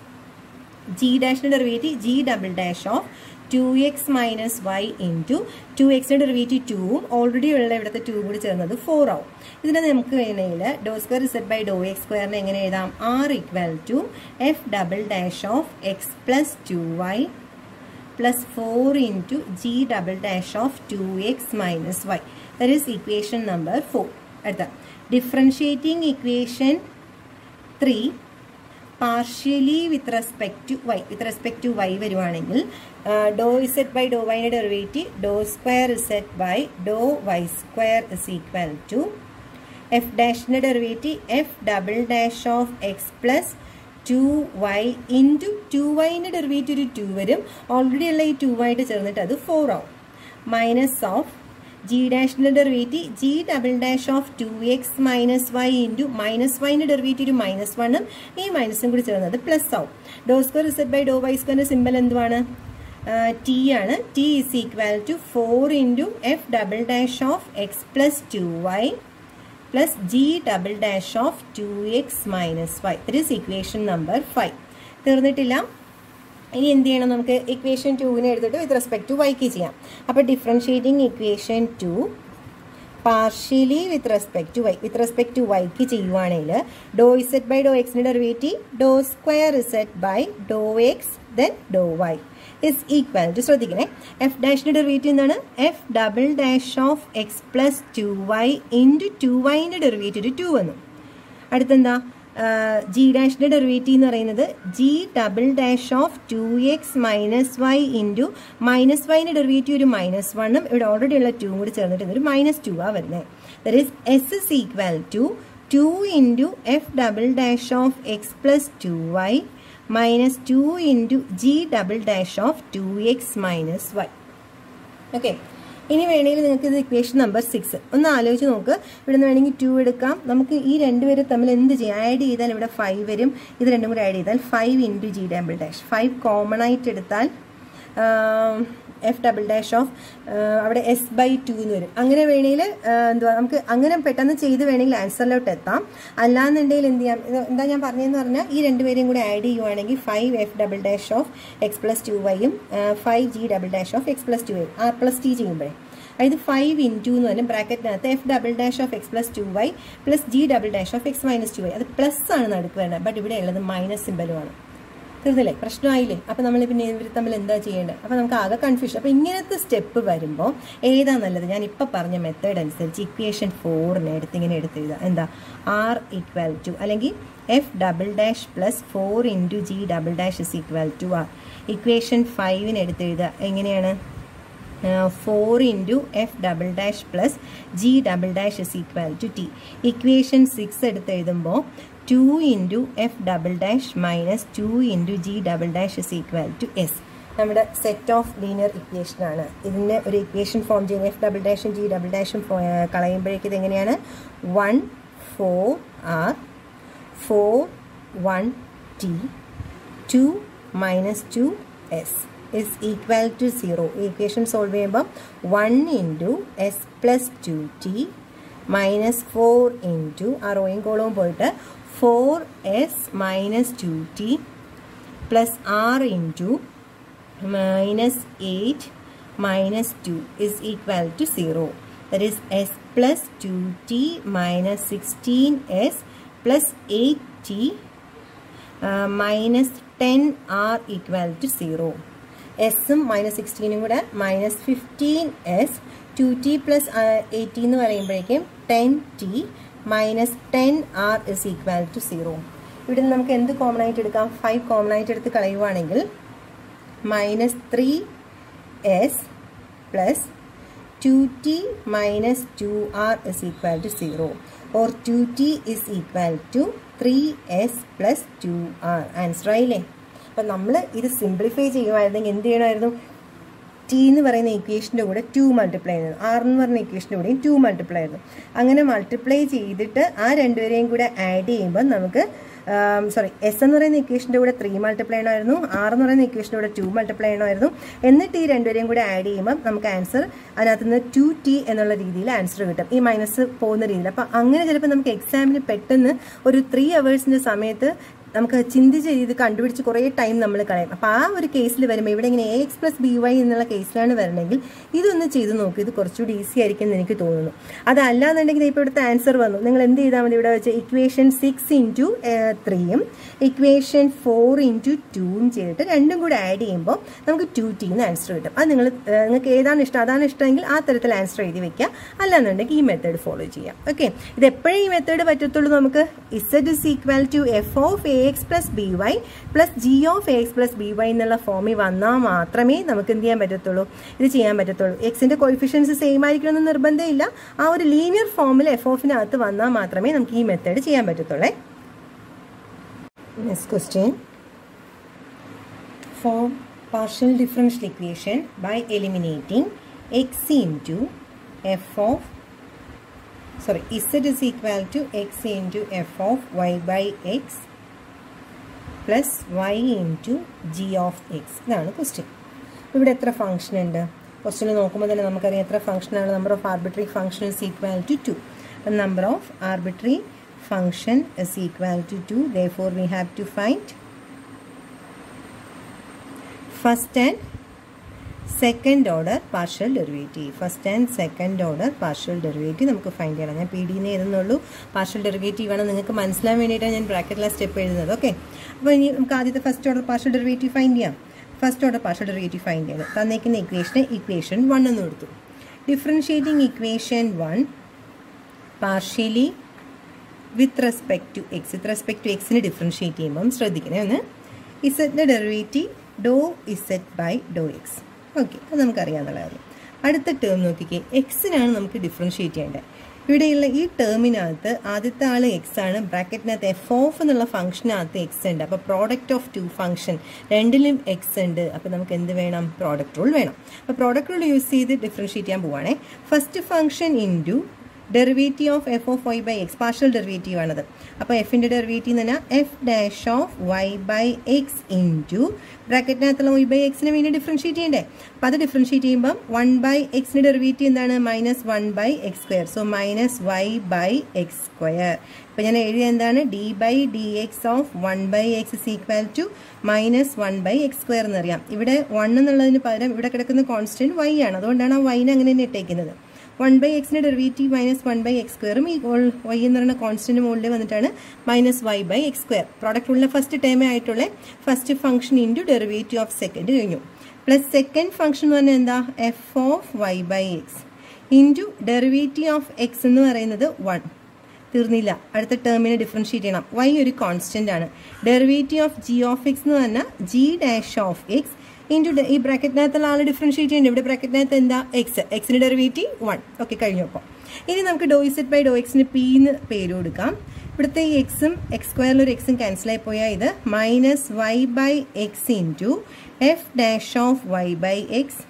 g ഡാഷിൻ്റെ derivative G double dash of two x minus y into two എക്സിൻ്റെ derivative ടൂവും already ഉള്ള ഇവിടുത്തെ ടൂ കൂടി ചേർന്നത് ഫോർ ആവും ഇതിനെ നമുക്ക് വേണമെങ്കിൽ do square ഇസെറ്റ് by Dr x സ്ക്വയറിനെ എങ്ങനെ എഴുതാം r equal to f double dash of X plus two y plus four into G double dash of two x minus y that is equation number four അടുത്ത differentiating equation three partially with respect to Y with respect to y വരുവാണെങ്കിൽ do ഇസെറ്റ് by do വൈൻ്റെ derivative Dr square ഇസെറ്റ് by Dr Y square is equal to f ഡാഷിൻ്റെ derivative F double dash of X plus two Y into two വൈൻ്റെ derivative ഒരു two വരും already ഉള്ള ഈ two ആയിട്ട് ചേർന്നിട്ട് അത് ഫോർ ആവും മൈനസ് ഓഫ് ജി ഡാഷിൻ്റെ derivative G double dash of two x minus y into minus വൈൻ്റെ ഡെറിവേറ്റീവ് ഒരു മൈനസ് വണ്ണും ഈ മൈനസും കൂടി ചേർന്നത് പ്ലസ് ആവും ഡോ സ്ക്വയർ ഇസെറ്റ് ബൈ ഡോ വൈ സ്ക്വയറിൻ്റെ സിമ്പൽ എന്തുവാണ് ടി ആണ് t is equal to four into F double dash of X plus two y plus g double dash of two x minus y that is equation number five തീർന്നിട്ടില്ല ഇനി എന്ത് ചെയ്യണം നമുക്ക് equation ടുവിനെ എടുത്തിട്ട് വിത്ത് respect to വൈക്ക് ചെയ്യാം അപ്പോൾ differentiating equation two partially with respect to Y with respect to വൈക്ക് ചെയ്യുവാണെങ്കിൽ ഡോ ഇസെറ്റ് ബൈ ഡോ എക്സിൻ്റെ derivative Dr square ഇസെറ്റ് by Dr x then do y is equal to ശ്രദ്ധിക്കണേ എഫ് ഡാഷിൻ്റെ ഡെറിവേറ്റീവ് എന്താണ് f double dash of X plus two Y into two വൈൻ്റെ derivative two വന്നു അടുത്തെന്താ g ഡാഷിൻ്റെ ഡെറിവേറ്റീവ് എന്ന് പറയുന്നത് g double dash of two x minus y into minus വൈൻ്റെ ഡെറിവേറ്റീവ് ഒരു മൈനസ് വണ്ണും ഇവിടെ ഓൾറെഡി ഉള്ള ടൂ കൂടി ചേർന്നിട്ട് ഇതൊരു മൈനസ് ടു ആ വരുന്നത് that is s is equal to two into F double dash of X plus two y minus two into G double dash of two x minus y okay ഇനി വേണമെങ്കിൽ നിങ്ങൾക്ക് ഇത് equation number six ഒന്ന് ആലോചിച്ച് നോക്ക് ഇവിടെ നിന്ന് വേണമെങ്കിൽ ടു എടുക്കാം നമുക്ക് ഈ രണ്ടുപേരും തമ്മിൽ എന്ത് ചെയ്യാം ആഡ് ചെയ്താൽ ഇവിടെ ഫൈവ് വരും ഇത് രണ്ടും കൂടി ആഡ് ചെയ്താൽ five into G double dash five common ആയിട്ട് എടുത്താൽ എഫ് ഡബിൾ ഡാഷ് ഓഫ് അവിടെ എസ് ബൈ ടു എന്ന് വരും അങ്ങനെ വേണമെങ്കിൽ എന്തുവാ നമുക്ക് അങ്ങനെ പെട്ടെന്ന് ചെയ്ത് വേണമെങ്കിൽ ആൻസറിലോട്ട് എത്താം അല്ലാന്നുണ്ടെങ്കിൽ എന്ത് ചെയ്യാം ഇത് എന്താ ഞാൻ പറഞ്ഞതെന്ന് പറഞ്ഞാൽ ഈ രണ്ടുപേരെയും കൂടെ ആഡ് ചെയ്യുവാണെങ്കിൽ five f double dash of X plus two വൈയും five g double dash of X plus two വൈയും ആർ പ്ലസ് ടി ചെയ്യുമ്പോഴേ അതായത് ഫൈവ് ഇൻറ്റു എന്ന് പറഞ്ഞാൽ ബ്രാക്കറ്റിനകത്ത് f double dash of X plus two y plus g double dash of X minus two y അത് plus ആണ് നടുക്ക് വേണ്ടത് ബട്ട് ഇവിടെ ഉള്ളത് മൈനസ് സിമ്പലുമാണ് തീർന്നില്ലേ പ്രശ്നമായില്ലേ അപ്പം നമ്മൾ പിന്നെ ഇവർ തമ്മിൽ എന്താ ചെയ്യേണ്ടത് അപ്പം നമുക്ക് ആകെ കൺഫ്യൂഷൻ അപ്പം ഇങ്ങനത്തെ സ്റ്റെപ്പ് വരുമ്പോൾ ഏതാ നല്ലത് ഞാൻ ഇപ്പം പറഞ്ഞ മെത്തേഡ് അനുസരിച്ച് ഇക്വേഷൻ ഫോറിനെ എടുത്ത് ഇങ്ങനെ എടുത്ത് എഴുതുക എന്താ ആർ ഈക്വൽ ടു അല്ലെങ്കിൽ f double dash plus four into G double dash is equal to r equation ഫൈവിന് എടുത്ത് എഴുതുക എങ്ങനെയാണ് four into F double dash plus g double dash is equal to t equation six എടുത്ത് എഴുതുമ്പോൾ two into F double dash minus two into G double dash is equal to s നമ്മുടെ set of linear equation ആണ് ഇതിന് ഒരു equation form ചെയ്യുന്ന F double ഡാഷും g double ഡാഷും കളയുമ്പോഴേക്ക് ഇത് എങ്ങനെയാണ് one four r four one t two minus two s is equal to 0. Equation solve ചെയ്യുമ്പോൾ 1 into s plus 2t minus 4 into ആ റോയും കോളവും പോയിട്ട് 4s minus 2t plus r into minus 8 minus 2 is equal to 0. That is s plus 2t minus 16s plus 8t uh, minus 10r equal to 0. എസും minus സിക്സ്റ്റീനും കൂടെ minus fifteen s two t plus eighty എന്ന് പറയുമ്പോഴേക്കും ten t minus ten r is equal to zero ഇവിടെ നിന്ന് നമുക്ക് എന്ത് common ആയിട്ട് എടുക്കാം ഫൈവ് കോമൺ ആയിട്ട് എടുത്ത് കളയുവാണെങ്കിൽ minus three s plus two t minus two r is equal to zero or two t is equal to three s plus two r answer ആയില്ലേ അപ്പം നമ്മൾ ഇത് സിംപ്ലിഫൈ ചെയ്യുമായിരുന്നെങ്കിൽ എന്ത് ചെയ്യണമായിരുന്നു ടി എന്ന് പറയുന്ന ഇക്വേഷൻ്റെ കൂടെ ടു മൾട്ടിപ്ലൈ ആയിരുന്നു ആർ എന്ന് പറയുന്ന ഇക്വേഷൻ്റെ കൂടെയും ടു മൾട്ടിപ്ലൈ ആയിരുന്നു അങ്ങനെ മൾട്ടിപ്ലൈ ചെയ്തിട്ട് ആ രണ്ടുപേരെയും കൂടെ ആഡ് ചെയ്യുമ്പോൾ നമുക്ക് സോറി എസ് എന്ന് പറയുന്ന ഇക്വേഷൻ്റെ കൂടെ ത്രീ മൾട്ടിപ്ലൈ ചെയ്യണമായിരുന്നു ആർ എന്ന് പറയുന്ന ഇക്വേഷൻ്റെ കൂടെ ടു മൾട്ടിപ്ലൈ ചെയ്യണമായിരുന്നു എന്നിട്ട് ഈ രണ്ടുപേരെയും കൂടെ ആഡ് ചെയ്യുമ്പോൾ നമുക്ക് ആൻസർ അതിനകത്ത് നിന്ന് ടു ടി എന്നുള്ള രീതിയിൽ ആൻസർ കിട്ടും ഈ മൈനസ് പോകുന്ന രീതിയിൽ അപ്പം അങ്ങനെ ചിലപ്പോൾ നമുക്ക് എക്സാമിന് പെട്ടെന്ന് ഒരു ത്രീ അവേഴ്സിൻ്റെ സമയത്ത് നമുക്ക് ചിന്തിച്ച് ഇത് കണ്ടുപിടിച്ച് കുറേ ടൈം നമ്മൾ കളയും അപ്പോൾ ആ ഒരു കേസിൽ വരുമ്പോൾ ഇവിടെ ഇങ്ങനെ a x plus b y എന്നുള്ള കേസിലാണ് വരണമെങ്കിൽ ഇതൊന്ന് ചെയ്ത് നോക്കി ഇത് കുറച്ചുകൂടി ഈസി ആയിരിക്കും എന്ന് എനിക്ക് തോന്നുന്നു അതല്ലാന്നുണ്ടെങ്കിൽ ഇപ്പോൾ ഇവിടുത്തെ ആൻസർ വന്നു നിങ്ങൾ എന്ത് ചെയ്താൽ മതി ഇവിടെ വെച്ച് ഇക്വേഷൻ സിക്സ് ഇൻറ്റു ത്രീയും ഇക്വേഷൻ ഫോർ ഇൻറ്റു ടൂവും ചെയ്തിട്ട് രണ്ടും കൂടെ ആഡ് ചെയ്യുമ്പോൾ നമുക്ക് ടു ടീന്ന് ആൻസർ കിട്ടും അത് നിങ്ങൾ നിങ്ങൾക്ക് ഏതാണ് ഇഷ്ടം അതാണ് ഇഷ്ടമെങ്കിൽ ആ തരത്തിൽ ആൻസർ എഴുതി വെക്കുക അല്ലാന്നുണ്ടെങ്കിൽ ഈ മെത്തേഡ് ഫോളോ ചെയ്യാം ഓക്കെ ഇത് എപ്പോഴും ഈ മെത്തേഡ് പറ്റത്തുള്ളൂ നമുക്ക് z is equal to F of a x plus b y plus G of a x plus b y എന്നുള്ള ഫോമിൽ വന്നാൽ മാത്രമേ നമുക്ക് എന്ത് ചെയ്യാൻ പറ്റത്തുള്ളൂ ഇത് ചെയ്യാൻ പറ്റത്തുള്ളൂ എക്സിന്റെ കോയിഫിഷ്യൻസ് സെയിം ആയിരിക്കണമെന്ന് നിർബന്ധമില്ല ആ ഒരു ലീനിയർ ഫോമിൽ എഫ് ഓഫിനകത്ത് വന്നാൽ മാത്രമേ നമുക്ക് ഈ മെത്തേഡ് ചെയ്യാൻ പറ്റത്തുള്ളേ next question form partial differential equation by eliminating x into f of sorry z is equal to x into f of y by x plus Y into G of x ഇതാണ് question ഇവിടെ എത്ര function ഉണ്ട് question നോക്കുമ്പോൾ തന്നെ നമുക്കറിയാം എത്ര ഫംഗ്ഷനാണ് number of arbitrary function is equal to two number of arbitrary function is equal to two they four we have to find first and second order partial derivative first and second order partial derivative നമുക്ക് find ചെയ്യണം ഞാൻ p ഡിനെ എഴുതുന്നുള്ളൂ partial derivative ആണ് നിങ്ങൾക്ക് മനസ്സിലാൻ വേണ്ടിയിട്ടാണ് ഞാൻ ബ്രാക്കറ്റിലെ step എഴുതുന്നത് ഓക്കെ അപ്പോൾ ഇനി നമുക്ക് ആദ്യത്തെ first order partial derivative find ചെയ്യാം first order partial derivative find ചെയ്യണം തന്നേക്കുന്ന ഇക്വേഷനെ ഇക്വേഷൻ വൺ എന്ന് കൊടുത്തു differentiating equation one partially with respect to X with respect to എക്സിന് ഡിഫറൻഷിയേറ്റ് ചെയ്യുമ്പം ശ്രദ്ധിക്കണേ ഒന്ന് ഇസറ്റിൻ്റെ derivative do ഇസെറ്റ് by Dr x okay അത് നമുക്കറിയാമെന്നുള്ള കാര്യം അടുത്ത ടേം നോക്കിക്കേ എക്സിനാണ് നമുക്ക് ഡിഫറൻഷിയേറ്റ് ചെയ്യേണ്ടത് ഇവിടെയുള്ള ഈ ടേമിനകത്ത് ആദ്യത്തെ ആൾ എക്സ് ആണ് ബ്രാക്കറ്റിനകത്ത് എഫ് ഓഫ് എന്നുള്ള ഫംഗ്ഷനകത്ത് എക്സ് ഉണ്ട് അപ്പോൾ പ്രോഡക്റ്റ് ഓഫ് ടു ഫംഗ്ഷൻ രണ്ടിലും എക്സ് ഉണ്ട് അപ്പോൾ നമുക്ക് എന്ത് വേണം പ്രോഡക്റ്റ് റൂൾ വേണം അപ്പോൾ പ്രോഡക്റ്റ് റൂൾ യൂസ് ചെയ്ത് ഡിഫറൻഷിയേറ്റ് ചെയ്യാൻ പോവുകയാണേ first function into derivative of f of y by x partial derivative ആണത് അപ്പോൾ എഫിൻ്റെ ഡെറിവേറ്റീവ് എന്ന് പറഞ്ഞാൽ f dash of y by x into ബ്രാക്കറ്റിനകത്തുള്ള വൈ ബൈ എക്സിന് വേണ്ടി ഡിഫറൻഷ്യേറ്റ് ചെയ്യണ്ടേ അപ്പോൾ അത് ഡിഫറൻഷ്യേറ്റ് ചെയ്യുമ്പം വൺ ബൈ എക്സിൻ്റെ ഡെറിവേറ്റീവ് എന്താണ് minus one by x square so minus y by x square അപ്പോൾ ഞാൻ എഴുതിയ എന്താണ് d by d x of one by x is equal to minus one by x square എന്നറിയാം ഇവിടെ one എന്നുള്ളതിന് പകരം ഇവിടെ കിടക്കുന്ന കോൺസ്റ്റൻറ്റ് വൈ ആണ് അതുകൊണ്ടാണ് ആ വൈനെ അങ്ങനെ തന്നെ ഇട്ടേക്കുന്നത് വൺ ബൈ എക്സിൻ്റെ derivative minus one by x സ്ക്വയറും ഈ വൈ എന്ന് പറയുന്ന കോൺസ്റ്റന്റ് മുകളിൽ വന്നിട്ടാണ് minus y by x square product ഉള്ള ഫസ്റ്റ് ടേമേ ആയിട്ടുള്ള first function into derivative of second കഴിഞ്ഞു പ്ലസ് സെക്കൻഡ് ഫംഗ്ഷൻ എന്ന് പറഞ്ഞാൽ എന്താ f of y by x into derivative of x എന്ന് പറയുന്നത് വൺ തീർന്നില്ല അടുത്ത ടേമിനെ ഡിഫറൻഷ്യേറ്റ് ചെയ്യണം വൈ ഒരു കോൺസ്റ്റന്റ് ആണ് derivative of g of x എന്ന് പറഞ്ഞാൽ g dash of x into ഈ ബ്രാക്കറ്റിനകത്തുള്ള ആൾ ഡിഫറൻഷ്യേറ്റ് ചെയ്യേണ്ടത് ഇവിടെ ബ്രാക്കറ്റിനകത്ത് എന്താ എക്സ് എക്സിന് ഡെറിവേറ്റീവ് വൺ ഓക്കെ കഴിഞ്ഞു അപ്പോൾ ഇനി നമുക്ക് ഡോ ഇസെറ്റ് ബൈ ഡോ എക്സിന് പി എന്ന് പേര് കൊടുക്കാം ഇവിടുത്തെ ഈ എക്സും എക്സ് സ്ക്വയറിൽ ഒരു എക്സും ക്യാൻസൽ ആയി പോയാൽ ഇത് minus y by x into F dash of y by x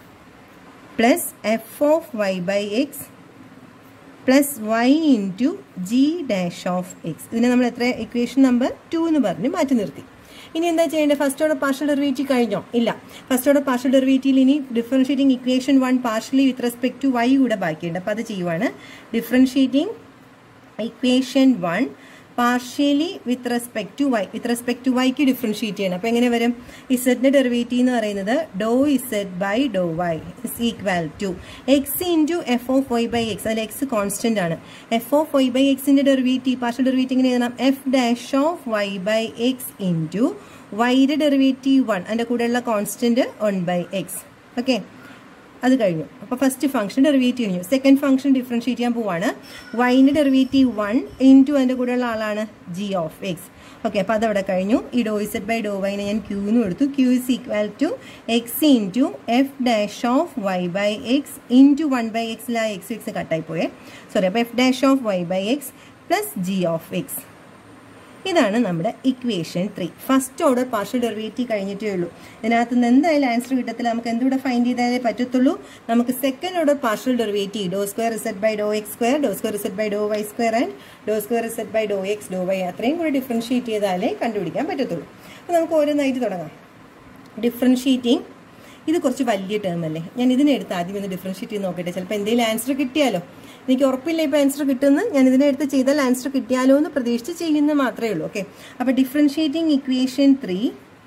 plus f of y by x plus Y into G dash of x ഇതിനെ നമ്മൾ എത്ര ഇക്വേഷൻ നമ്പർ ടു എന്ന് പറഞ്ഞ് മാറ്റി നിർത്തി ഇനി എന്താ ചെയ്യേണ്ടത് ഫസ്റ്റ് ഓർഡർ പാർഷ്യൽ ഡെറിവേറ്റീവ് കഴിഞ്ഞോ ഇല്ല ഫസ്റ്റ് ഓർഡർ പാർഷ്യൽ ഡെറിവേറ്റീവിൽ ഇനി differentiating equation one partially with respect to y കൂടെ ബാക്കിയുണ്ട് അപ്പോൾ അത് ചെയ്യുവാണ് differentiating equation one partially with respect to Y with respect to വൈക്ക് ഡിഫറൻഷ്യേറ്റ് ചെയ്യണം അപ്പോൾ എങ്ങനെ വരും ഇസെറ്റിന്റെ ഡെറിവേറ്റീവ് എന്ന് പറയുന്നത് ഡോ ഇസെറ്റ് by Dr y is equal to X into F of y by x അതിൽ എക്സ് കോൺസ്റ്റന്റ് ആണ് എഫ് ഓഫ് വൈ ബൈ എക്സിന്റെ ഡെറിവേറ്റീവ് പാർഷ്യൽ ഡെറിവേറ്റീവ് എങ്ങനെ എഴുതണം f dash of y by x into വൈയുടെ ഡെറിവേറ്റീവ് വൺ അതിൻ്റെ കൂടെയുള്ള constant one by x okay അത് കഴിഞ്ഞു അപ്പോൾ ഫസ്റ്റ് ഫംഗ്ഷൻ ഡെറിവേറ്റീവ് കഴിഞ്ഞു സെക്കൻഡ് ഫംഗ്ഷൻ ഡിഫറൻഷ്യേറ്റ് ചെയ്യാൻ പോവാണ് വൈൻ്റെ ഡെറിവേറ്റീവ് വൺ ഇൻറ്റു അതിൻ്റെ കൂടെയുള്ള ആളാണ് ജി ഓഫ് എക്സ് ഓക്കെ അപ്പോൾ അതവിടെ കഴിഞ്ഞു ഈ ഡോ ഇസെറ്റ് ബൈ ഡോ വൈനെ ഞാൻ ക്യൂ എന്ന് കൊടുത്തു q is equal to X into F dash of y by x into one by എക്സിൽ ആ എക്സ് എക്സ് കട്ടായി പോയേ സോറി അപ്പോൾ f dash of y by x plus G of x ഇതാണ് നമ്മുടെ equation three first order partial derivative കഴിഞ്ഞിട്ടേ ഉള്ളൂ ഇതിനകത്ത് നിന്ന് എന്തായാലും ആൻസർ കിട്ടത്തില്ല നമുക്ക് എന്തുകൂടെ ഫൈൻഡ് ചെയ്താലേ പറ്റത്തുള്ളൂ നമുക്ക് second order partial derivative Dr square ഇസെറ്റ് by Dr X square do square ഇസെറ്റ് by Dr Y square and do square ഇസെറ്റ് by Dr X Dr y അത്രയും കൂടി ഡിഫറൻഷ്യേറ്റ് ചെയ്താലേ കണ്ടുപിടിക്കാൻ പറ്റത്തുള്ളൂ അപ്പോൾ നമുക്ക് ഓരോന്നായിട്ട് തുടങ്ങാം ഡിഫറൻഷ്യേറ്റിംഗ് ഇത് കുറച്ച് വലിയ ടേം അല്ലേ ഞാൻ ഇതിനെടുത്ത് ആദ്യം ഒന്ന് ഡിഫറൻഷ്യേറ്റ് ചെയ്ത് നോക്കട്ടെ ചിലപ്പോൾ എന്തെങ്കിലും ആൻസർ കിട്ടിയാലോ എനിക്ക് ഉറപ്പില്ല ഇപ്പോൾ ആൻസർ കിട്ടുമെന്ന് ഞാൻ ഇതിനെടുത്ത് ചെയ്താൽ ആൻസർ കിട്ടിയാലോ എന്ന് പ്രതീക്ഷിച്ച് ചെയ്യുന്ന മാത്രമേ ഉള്ളൂ ഓക്കെ അപ്പോൾ differentiating equation three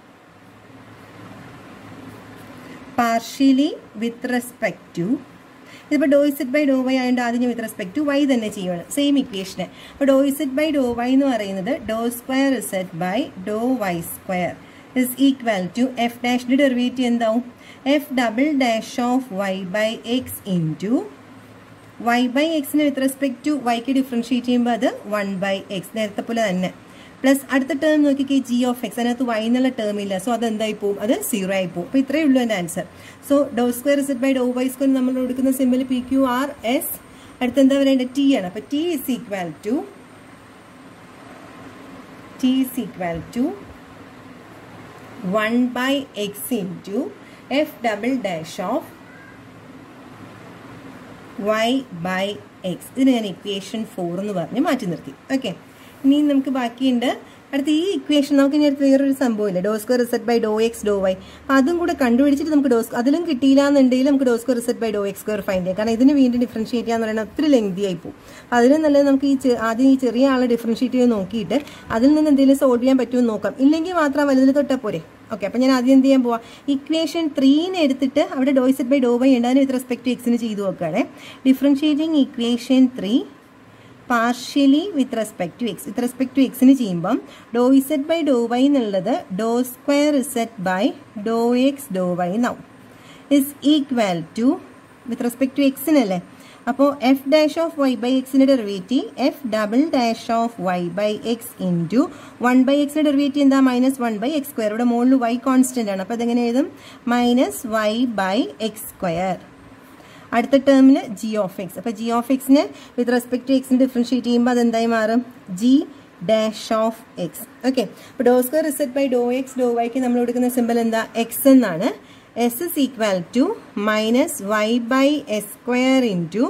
partially with respect to ഇതിപ്പോൾ ഡോ ഇസെറ്റ് ബൈ ഡോ വൈ ആയതുകൊണ്ട് ആദ്യം വിത്ത് റെസ്പെക്ട് ടു വൈ തന്നെ ചെയ്യുകയാണ് സെയിം ഇക്വേഷന് അപ്പോൾ ഡോ ഇസെറ്റ് ബൈ ഡോ വൈ എന്ന് പറയുന്നത് do square ഇസെറ്റ് by Dr Y square is equal to f ഡാഷിൻ്റെ ഡെറിവേറ്റീവ് എന്താവും f double dash of y by x into y by എക്സിന് വിത്ത് റെസ്പെക്ട് ടു വൈക്ക് differentiate ചെയ്യുമ്പോൾ അത് വൺ ബൈ എക്സ് നേരത്തെ പോലെ തന്നെ പ്ലസ് അടുത്ത ടേം നോക്കിക്കേ ജി ഓഫ് എക്സ് അതിനകത്ത് വൈ എന്നുള്ള ടേം ഇല്ല സോ അത് എന്തായി പോകും അത് സീറോ ആയി പോകും അപ്പോൾ ഇത്രയേ ഉള്ളൂ എൻ്റെ answer so do square ഇസെറ്റ് by Dr Y square നമ്മൾ കൊടുക്കുന്ന simple p q r s അടുത്ത് എന്താ പറയേണ്ടത് ടി ആണ് അപ്പോൾ t is equal to t is equal to one by x into F double dash of y by x ഇതിന് ഞാൻ equation for എന്ന് പറഞ്ഞ് മാറ്റി നിർത്തി ഓക്കെ ഇനി നമുക്ക് ബാക്കിയുണ്ട് അടുത്ത ഈ ഇക്വേഷൻ നമുക്ക് ഇനി അടുത്ത് വേറൊരു സംഭവമില്ല do square reset by Dr X Dr y അപ്പം അതും കൂടെ കണ്ടുപിടിച്ചിട്ട് നമുക്ക് ഡോ അതിലും കിട്ടിയില്ല എന്നുണ്ടെങ്കിൽ നമുക്ക് do square reset by Dr X square find ചെയ്യാം കാരണം ഇതിന് വീണ്ടും ഡിഫറൻഷ്യേറ്റ് ചെയ്യാന്ന് പറയുന്നത് ഒത്തിരി ലെങ്തി ആയി പോകും അതിന് നല്ലത് നമുക്ക് ഈ ചെ- ആദ്യം ഈ ചെറിയ ആളെ ഡിഫറൻഷ്യേറ്റ് ചെയ്ത് നോക്കിയിട്ട് അതിൽ നിന്ന് എന്തെങ്കിലും സോൾവ് ചെയ്യാൻ പറ്റുമോ എന്ന് നോക്കാം ഇല്ലെങ്കിൽ മാത്രം വലുതിൽ തൊട്ടാൽ പോരെ ഓക്കെ അപ്പം ഞാൻ ആദ്യം എന്ത് ചെയ്യാൻ പോവാം ഇക്വേഷൻ ത്രീന്ന് എടുത്തിട്ട് അവിടെ ഡോ ഇസെറ്റ് ബൈ ഡോ വൈ ഉണ്ട് അതിന് വിത്ത് റെസ്പെക്ട് ടു എക്സിന് ചെയ്തു നോക്കുകയാണെ differentiating equation three partially with respect to X with respect to എക്സിന് ചെയ്യുമ്പം ഡോ ഇസെറ്റ് ബൈ ഡോ വൈ എന്നുള്ളത് ഡോ square ഇസെറ്റ് by Dr X Dr y എന്നാവും is equal to with respect to എക്സിനല്ലേ അപ്പോൾ f dash of y by എക്സിൻ്റെ derivative F double dash of y by x into one by എക്സിൻ്റെ derivative എന്താ minus one by x square ഇവിടെ മുകളിൽ y constant ആണ് അപ്പോൾ അതെങ്ങനെ എഴുതും minus y by x square അടുത്ത ടേമിന് ജി ഓഫ് എക്സ് അപ്പോൾ ജി ഓഫ് എക്സിന് വിത്ത് റെസ്പെക്ട് ടു എക്സിന് ഡിഫറൻഷ്യേറ്റ് ചെയ്യുമ്പോൾ അതെന്തായി മാറും g dash of x okay അപ്പോൾ do square reset by Dr X do വൈക്ക് നമ്മൾ കൊടുക്കുന്ന സിമ്പിൾ എന്താ എക്സ് എന്നാണ് s is equal to minus y by s square into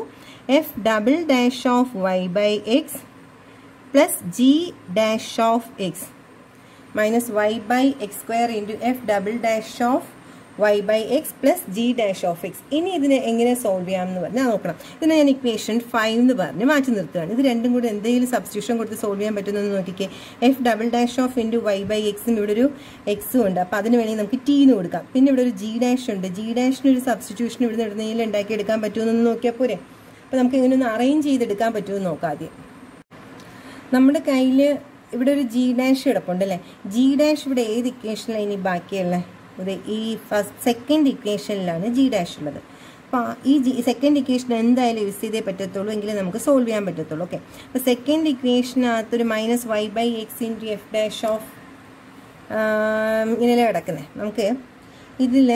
F double dash of y by x plus G dash of X minus y by x square into F double dash of y by x plus G dash of x ഇനി ഇതിനെ എങ്ങനെ solve ചെയ്യാമെന്ന് പറഞ്ഞാൽ നോക്കണം ഇതിനെ ഞാൻ equation five എന്ന് പറഞ്ഞ് മാറ്റി നിർത്തുകയാണ് ഇത് രണ്ടും കൂടെ എന്തെങ്കിലും സബ്സ്റ്റിറ്റ്യൂഷൻ കൊടുത്ത് സോൾവ് ചെയ്യാൻ പറ്റുമെന്ന് നോക്കിക്കേ f double dash of into y by എക്സും ഇവിടെ ഒരു എക്സും ഉണ്ട് അപ്പോൾ അതിന് വേണമെങ്കിൽ നമുക്ക് ടി എന്ന് കൊടുക്കാം പിന്നെ ഇവിടെ ഒരു ജി ഡാഷ് ഉണ്ട് ജി ഡാഷിന് ഒരു സബ്സ്റ്റിറ്റ്യൂഷൻ ഇവിടെ ഇടുന്നതിൽ ഉണ്ടാക്കി എടുക്കാൻ പറ്റുമെന്നൊന്ന് നോക്കിയാൽ പോരെ അപ്പോൾ നമുക്ക് ഇങ്ങനെ ഒന്ന് അറേഞ്ച് ചെയ്തെടുക്കാൻ പറ്റുമെന്ന് നോക്കാം ആദ്യം നമ്മുടെ കയ്യിൽ ഇവിടെ ഒരു ജി ഡാഷ് കിടപ്പുണ്ട് അല്ലേ ജി ഡാഷ് ഇവിടെ ഏത് ഇക്വേഷനിലാണ് ഇനി ബാക്കിയുള്ളത് ഇത് ഈ ഫസ്റ്റ് സെക്കൻഡ് ഇക്വേഷനിലാണ് ജി ഡാഷ് ഉള്ളത് അപ്പോൾ ഈ ജി സെക്കൻഡ് ഇക്വേഷൻ എന്തായാലും യൂസ് ചെയ്തേ പറ്റത്തുള്ളൂ എങ്കിലേ നമുക്ക് സോൾവ് ചെയ്യാൻ പറ്റത്തുള്ളൂ ഓക്കെ അപ്പോൾ സെക്കൻഡ് ഇക്വേഷനകത്തൊരു minus y by x into F dash of ഇങ്ങനെ കിടക്കുന്നത് നമുക്ക് ഇതിൽ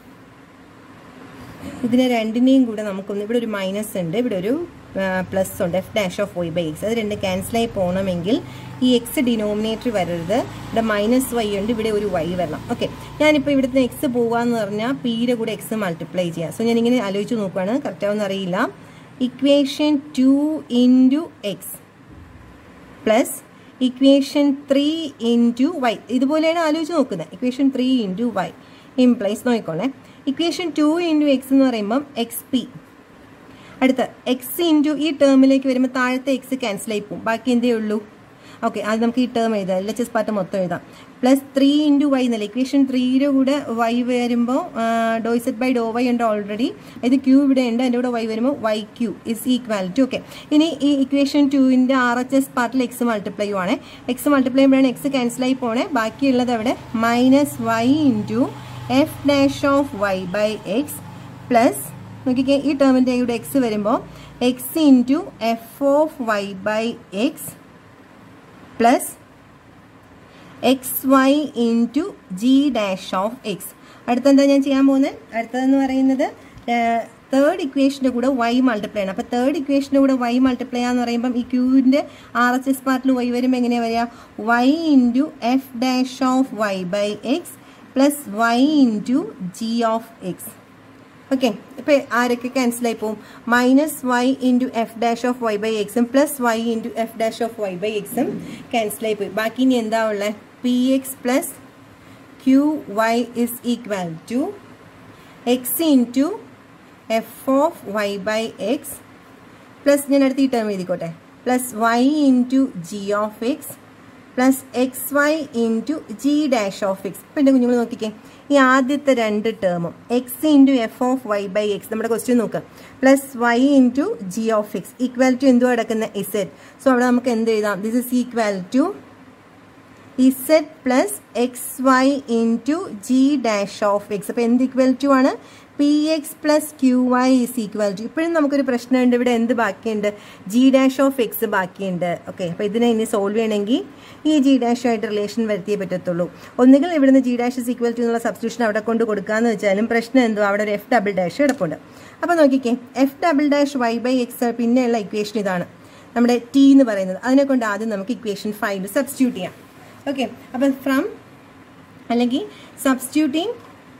ഇതിനെ രണ്ടിനെയും കൂടെ നമുക്കൊന്ന് ഇവിടെ ഒരു മൈനസ് ഉണ്ട് ഇവിടെ ഒരു പ്ലസ് ഉണ്ട് f dash of y by x അത് രണ്ട് ക്യാൻസലായി പോകണമെങ്കിൽ ഈ എക്സ് ഡിനോമിനേറ്റർ വരരുത് ഇവിടെ മൈനസ് വൈ ഉണ്ട് ഇവിടെ ഒരു വൈ വരണം ഓക്കെ ഞാനിപ്പോൾ ഇവിടുത്തെ എക്സ് പോകാന്ന് പറഞ്ഞാൽ പിയുടെ കൂടെ എക്സ് മൾട്ടിപ്ലൈ ചെയ്യാം സോ ഞാനിങ്ങനെ ആലോചിച്ച് നോക്കുകയാണ് കറക്റ്റാവെന്ന് അറിയില്ല equation two into X plus equation three into y ഇതുപോലെയാണ് ആലോചിച്ച് നോക്കുന്നത് equation three into y implies നോക്കിക്കോളെ ഇക്വേഷൻ ടു ഇൻറ്റു എക്സ് എന്ന് പറയുമ്പം എക്സ് പി അടുത്ത എക്സ് ഇൻറ്റു ഈ ടേമിലേക്ക് വരുമ്പോൾ താഴത്തെ എക്സ് ക്യാൻസൽ ആയി പോകും ബാക്കി എന്തേ ഉള്ളൂ ഓക്കെ അത് നമുക്ക് ഈ ടേം എഴുതാം എൽ എച്ച് എസ് പാർട്ട് മൊത്തം എഴുതാം പ്ലസ് ത്രീ ഇൻറ്റു വൈ എന്നല്ല ഇക്വേഷൻ ത്രീയുടെ കൂടെ വൈ വരുമ്പോൾ do z by Dr y ഉണ്ട് ഓൾറെഡി ഇത് ക്യൂ ഇവിടെ ഉണ്ട് അതിൻ്റെ കൂടെ വൈ വരുമ്പോൾ y Q is equal to okay ഇനി ഈ ഇക്വേഷൻ ടുവിൻ്റെ ആർ എച്ച് എസ് പാർട്ടിൽ എക്സ് മൾട്ടിപ്ലൈ ആണ് എക്സ് മൾട്ടിപ്ലൈ ചെയ്യുമ്പോഴാണ് എക്സ് ക്യാൻസൽ ആയി പോണേ ബാക്കിയുള്ളത് അവിടെ minus y into F dash of y by x plus നോക്കിക്കേ ഈ ടേമിൻ്റെ ഇവിടെ എക്സ് വരുമ്പോൾ x into F of y by x plus X Y into G dash of x അടുത്തെന്താ ഞാൻ ചെയ്യാൻ പോകുന്നത് അടുത്തതെന്ന് പറയുന്നത് തേർഡ് ഇക്വേഷൻ്റെ കൂടെ വൈ മൾട്ടിപ്ലൈ ആണ് അപ്പോൾ തേർഡ് ഇക്വേഷൻ്റെ കൂടെ വൈ മൾട്ടിപ്ലൈ ആന്ന് പറയുമ്പം ഈ ക്യൂവിൻ്റെ ആർ എച്ച് എസ് പാർട്ടിൽ വൈ വരുമ്പോൾ എങ്ങനെയാണ് വരിക y into F dash of y by x plus Y into G of x okay ഇപ്പൊ ആരൊക്കെ ക്യാൻസൽ ആയി പോകും minus y into F dash of y by എക്സും plus Y into F dash of y by എക്സും cancel ആയി പോയി ബാക്കി ഇനി എന്താ ഉള്ളത് p X plus Q y is equal to X into F of y by x plus ഞാൻ അടുത്ത് ഈ ടേം എഴുതിക്കോട്ടെ plus Y into G of X plus X Y into G dash of x ഇപ്പം എൻ്റെ കുഞ്ഞുങ്ങൾ നോക്കിക്കേ ഈ ആദ്യത്തെ രണ്ട് ടേമും x into F of y by x നമ്മുടെ ക്വസ്റ്റ്യൻ നോക്കുക plus Y into G of x equal to എന്തോ കിടക്കുന്ന ഇസെറ്റ് സോ അവിടെ നമുക്ക് എന്ത് എഴുതാം this is equal to z plus X Y into G dash of x അപ്പോൾ എന്ത് ഈക്വൽ ടു ആണ് p X plus q y is equal to ഇപ്പോഴും നമുക്കൊരു പ്രശ്നമുണ്ട് ഇവിടെ എന്ത് ബാക്കിയുണ്ട് ജി ഡാഷ് ഓഫ് എക്സ് ബാക്കിയുണ്ട് ഓക്കെ അപ്പോൾ ഇതിനെ ഇനി സോൾവ് ചെയ്യണമെങ്കിൽ ഈ ജി ഡാഷുമായിട്ട് റിലേഷൻ വരുത്തിയേ പറ്റത്തുള്ളൂ ഒന്നുകിൽ ഇവിടുന്ന് g dash is equal to എന്നുള്ള സബ്സ്റ്റിറ്റ്യൂഷൻ അവിടെ കൊണ്ട് കൊടുക്കാന്ന് വെച്ചാലും പ്രശ്നം എന്തോ അവിടെ ഒരു എഫ് ഡബിൾ ഡാഷ് കിടപ്പുണ്ട് അപ്പോൾ നോക്കിക്കേ f double dash y by x പിന്നെയുള്ള ഇക്വേഷൻ ഇതാണ് നമ്മുടെ ടി എന്ന് പറയുന്നത് അതിനെ കൊണ്ട് ആദ്യം നമുക്ക് ഇക്വേഷൻ ഫൈവ് സബ്സ്റ്റിറ്റ്യൂട്ട് ചെയ്യാം ഓക്കെ അപ്പം ഫ്രം അല്ലെങ്കിൽ substituting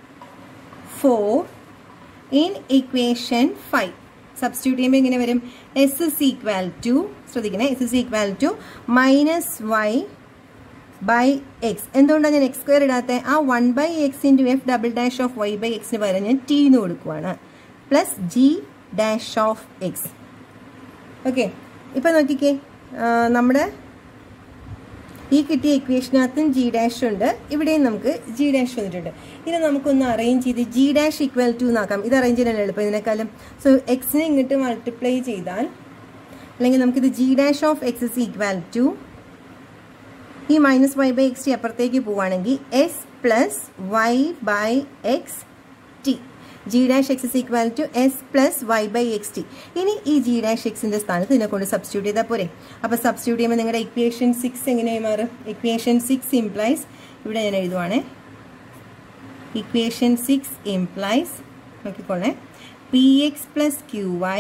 for in equation five substitute ചെയ്യുമ്പോൾ എങ്ങനെ വരും എസ് ഇസ് ഈക്വൽ ടു ശ്രദ്ധിക്കണേ s is equal to minus y by x എന്തുകൊണ്ടാണ് ഞാൻ എക്സ് സ്ക്വയർ ഇടാത്ത ആ one by x into F double dash of y by എക്സിന് പകരം ഞാൻ ടി എന്ന് കൊടുക്കുവാണ് plus G dash of x okay ഇപ്പം നോക്കിക്കേ നമ്മുടെ ഈ കിട്ടിയ ഇക്വേഷനകത്തും ജി ഡാഷ് ഉണ്ട് ഇവിടെയും നമുക്ക് ജി ഡാഷ് വന്നിട്ടുണ്ട് ഇത് നമുക്കൊന്ന് അറേഞ്ച് ചെയ്ത് ജി ഡാഷ് ഈക്വൽ ടു എന്നാക്കാം ഇത് അറേഞ്ച് ചെയ്യാൻ എളുപ്പം ഇതിനേക്കാളും സോ എക്സിനെ ഇങ്ങോട്ട് മൾട്ടിപ്ലൈ ചെയ്താൽ അല്ലെങ്കിൽ നമുക്കിത് g dash of x is equal to ഈ minus y by x t അപ്പുറത്തേക്ക് പോവുകയാണെങ്കിൽ s plus y by x t g dash x is equal to s plus y by x t ഇനി ഈ G dash എക്സിന്റെ സ്ഥാനത്ത് ഇതിനെ കൊണ്ട് substitute ചെയ്താൽ പോരെ അപ്പോൾ സബ്സ്റ്റിറ്റ്യൂട്ട് ചെയ്യുമ്പോൾ നിങ്ങളുടെ ഇക്വേഷൻ സിക്സ് എങ്ങനെയായി മാറും ഇക്വേഷൻ സിക്സ് ഇംപ്ലൈസ് ഇവിടെ ഞാൻ എഴുതുവാണേ ഇക്വേഷൻ സിക്സ് ഇംപ്ലൈസ് നോക്കിക്കോളെ p X plus q y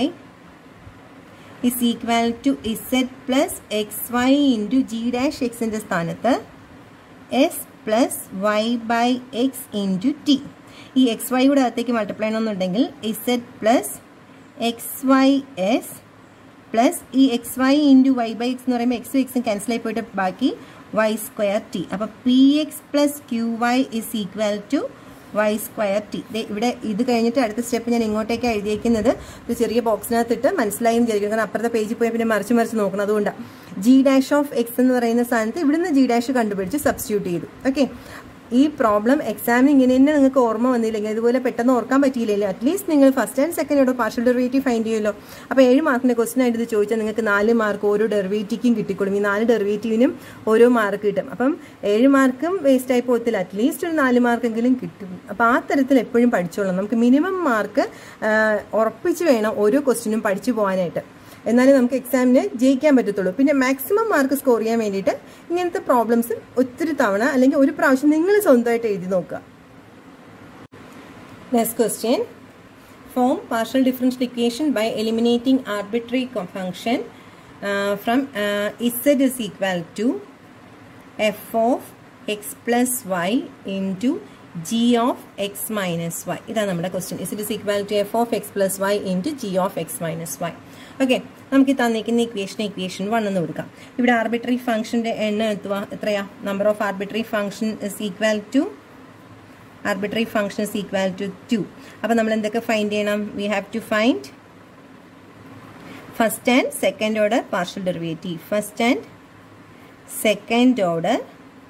is equal to z plus X Y into G dash എക്സിൻ്റെ സ്ഥാനത്ത് s plus y by x into t ഈ എക്സ് വൈ കൂടെ അകത്തേക്ക് മൾട്ടിപ്ലൈ ചെയ്യണമെന്നുണ്ടെങ്കിൽ z plus X y s plus ഈ x Y into y by x എന്ന് പറയുമ്പോൾ എക്സും എക്സും ക്യാൻസൽ ആയി പോയിട്ട് ബാക്കി വൈ സ്ക്വയർ ടി അപ്പോൾ p X plus Q y is equal to y square t ഇവിടെ ഇത് കഴിഞ്ഞിട്ട് അടുത്ത സ്റ്റെപ്പ് ഞാൻ ഇങ്ങോട്ടേക്ക് എഴുതിയേക്കുന്നത് ഒരു ചെറിയ ബോക്സിനകത്തിട്ട് മനസ്സിലായും വിചാരിക്കും കാരണം അപ്പുറത്തെ പേജിൽ പോയി പിന്നെ മറിച്ച് മറിച്ച് നോക്കണം അതുകൊണ്ടാണ് ജി ഡാഷ് ഓഫ് എക്സ് എന്ന് പറയുന്ന സ്ഥാനത്ത് ഇവിടുന്ന് ജി ഡാഷ് കണ്ടുപിടിച്ച് സബ്സ്റ്റിറ്റ്യൂട്ട് ചെയ്തു ഓക്കെ ഈ പ്രോബ്ലം എക്സാമിന് ഇങ്ങനെ തന്നെ നിങ്ങൾക്ക് ഓർമ്മ വന്നില്ലെങ്കിൽ ഇതുപോലെ പെട്ടെന്ന് ഓർക്കാൻ പറ്റിയില്ലെങ്കിൽ അറ്റ്ലീസ്റ്റ് നിങ്ങൾ ഫസ്റ്റ് ആൻഡ് സെക്കൻഡ് ഇവിടെ പാർഷ്യൽ ഡെറിവേറ്റീവ് ഫൈൻഡ് ചെയ്യുമല്ലോ അപ്പോൾ ഏഴ് മാർക്കിൻ്റെ ക്വസ്റ്റൻ ആയിട്ട് ഇത് ചോദിച്ചാൽ നിങ്ങൾക്ക് നാല് മാർക്ക് ഓരോ ഡെറിവേറ്റീവും കിട്ടിക്കൊള്ളും ഈ നാല് ഡെറിവേറ്റീവിനും ഓരോ മാർക്ക് കിട്ടും അപ്പം ഏഴ് മാർക്കും വേസ്റ്റ് ആയി പോകത്തില്ല അറ്റ്ലീസ്റ്റ് ഒരു നാല് മാർക്കെങ്കിലും കിട്ടും അപ്പോൾ ആ തരത്തിൽ എപ്പോഴും പഠിച്ചോളാം നമുക്ക് മിനിമം മാർക്ക് ഉറപ്പിച്ച് വേണം ഓരോ ക്വസ്റ്റിനും പഠിച്ചു പോകാനായിട്ട് എന്നാലേ നമുക്ക് എക്സാമിന് ജയിക്കാൻ പറ്റത്തുള്ളൂ പിന്നെ മാക്സിമം മാർക്ക് സ്കോർ ചെയ്യാൻ വേണ്ടിയിട്ട് ഇങ്ങനത്തെ പ്രോബ്ലംസ് ഒത്തിരി തവണ അല്ലെങ്കിൽ ഒരു പ്രാവശ്യം നിങ്ങൾ സ്വന്തമായിട്ട് എഴുതി നോക്കുക next question form partial differential equation by eliminating arbitrary function from z is equal to F of X plus y into g of X minus y ഇതാണ് നമ്മുടെ question is it is equal to F of X plus y into g of X minus y okay നമുക്ക് ഈ തന്നിരിക്കുന്ന equation equation one എന്ന് കൊടുക്കാം ഇവിടെ arbitrary ഫംഗ്ഷന്റെ എണ്ണം എത്തുക എത്രയാ number of arbitrary function is equal to arbitrary function is equal to two അപ്പോൾ നമ്മൾ എന്തൊക്കെ ഫൈൻഡ് ചെയ്യണം we have to find first and second order partial derivative first and second order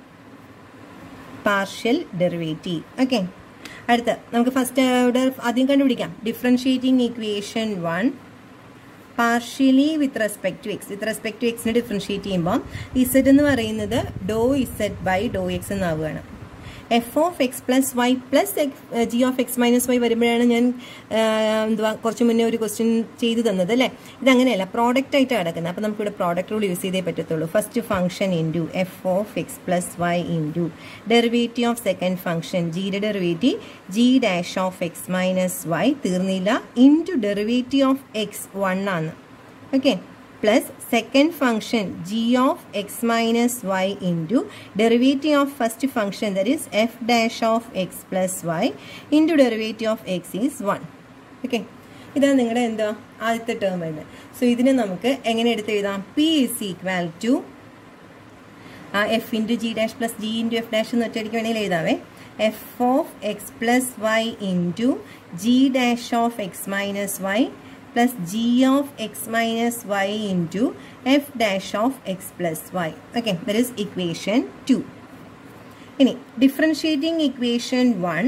partial derivative okay അടുത്ത നമുക്ക് first order ആദ്യം കണ്ടുപിടിക്കാം differentiating equation one partially with respect to X with respect to എക്സിനെ differentiate ചെയ്യുമ്പോൾ z എന്ന് പറയുന്നത് doh Z by Dr x എന്നാവുകയാണ് f of X plus y plus G of X minus y വരുമ്പോഴാണ് ഞാൻ എന്തുവാ കുറച്ച് മുന്നേ ഒരു ക്വസ്റ്റ്യൻ ചെയ്തു തന്നത് അല്ലേ ഇതങ്ങനെയല്ല പ്രോഡക്റ്റ് ആയിട്ട് കിടക്കുന്നത് അപ്പോൾ നമുക്കിവിടെ പ്രോഡക്റ്റ് റൂൾ യൂസ് ചെയ്തേ പറ്റത്തുള്ളൂ first function into F of X plus Y into derivative of second function ജിയുടെ derivative G dash of X minus y തീർന്നില്ല into derivative of x one ആണ് okay plus second function g of x minus y into derivative of first function that is f dash of x plus y into derivative of x is 1 okay ഇതാണ് നിങ്ങളുടെ എന്താ ആദ്യത്തെ term വരുന്നത് so ഇതിനെ നമുക്ക് എങ്ങനെ എടുത്ത് എഴുതാം p is equal to f into G dash plus G into F dash എന്ന് ഒറ്റയടിക്ക് വേണമെങ്കിൽ എഴുതാവേ f of X plus Y into G dash of X minus y plus g of x minus y into f dash of x plus y. Okay, that is equation 2. ഇനി differentiating equation one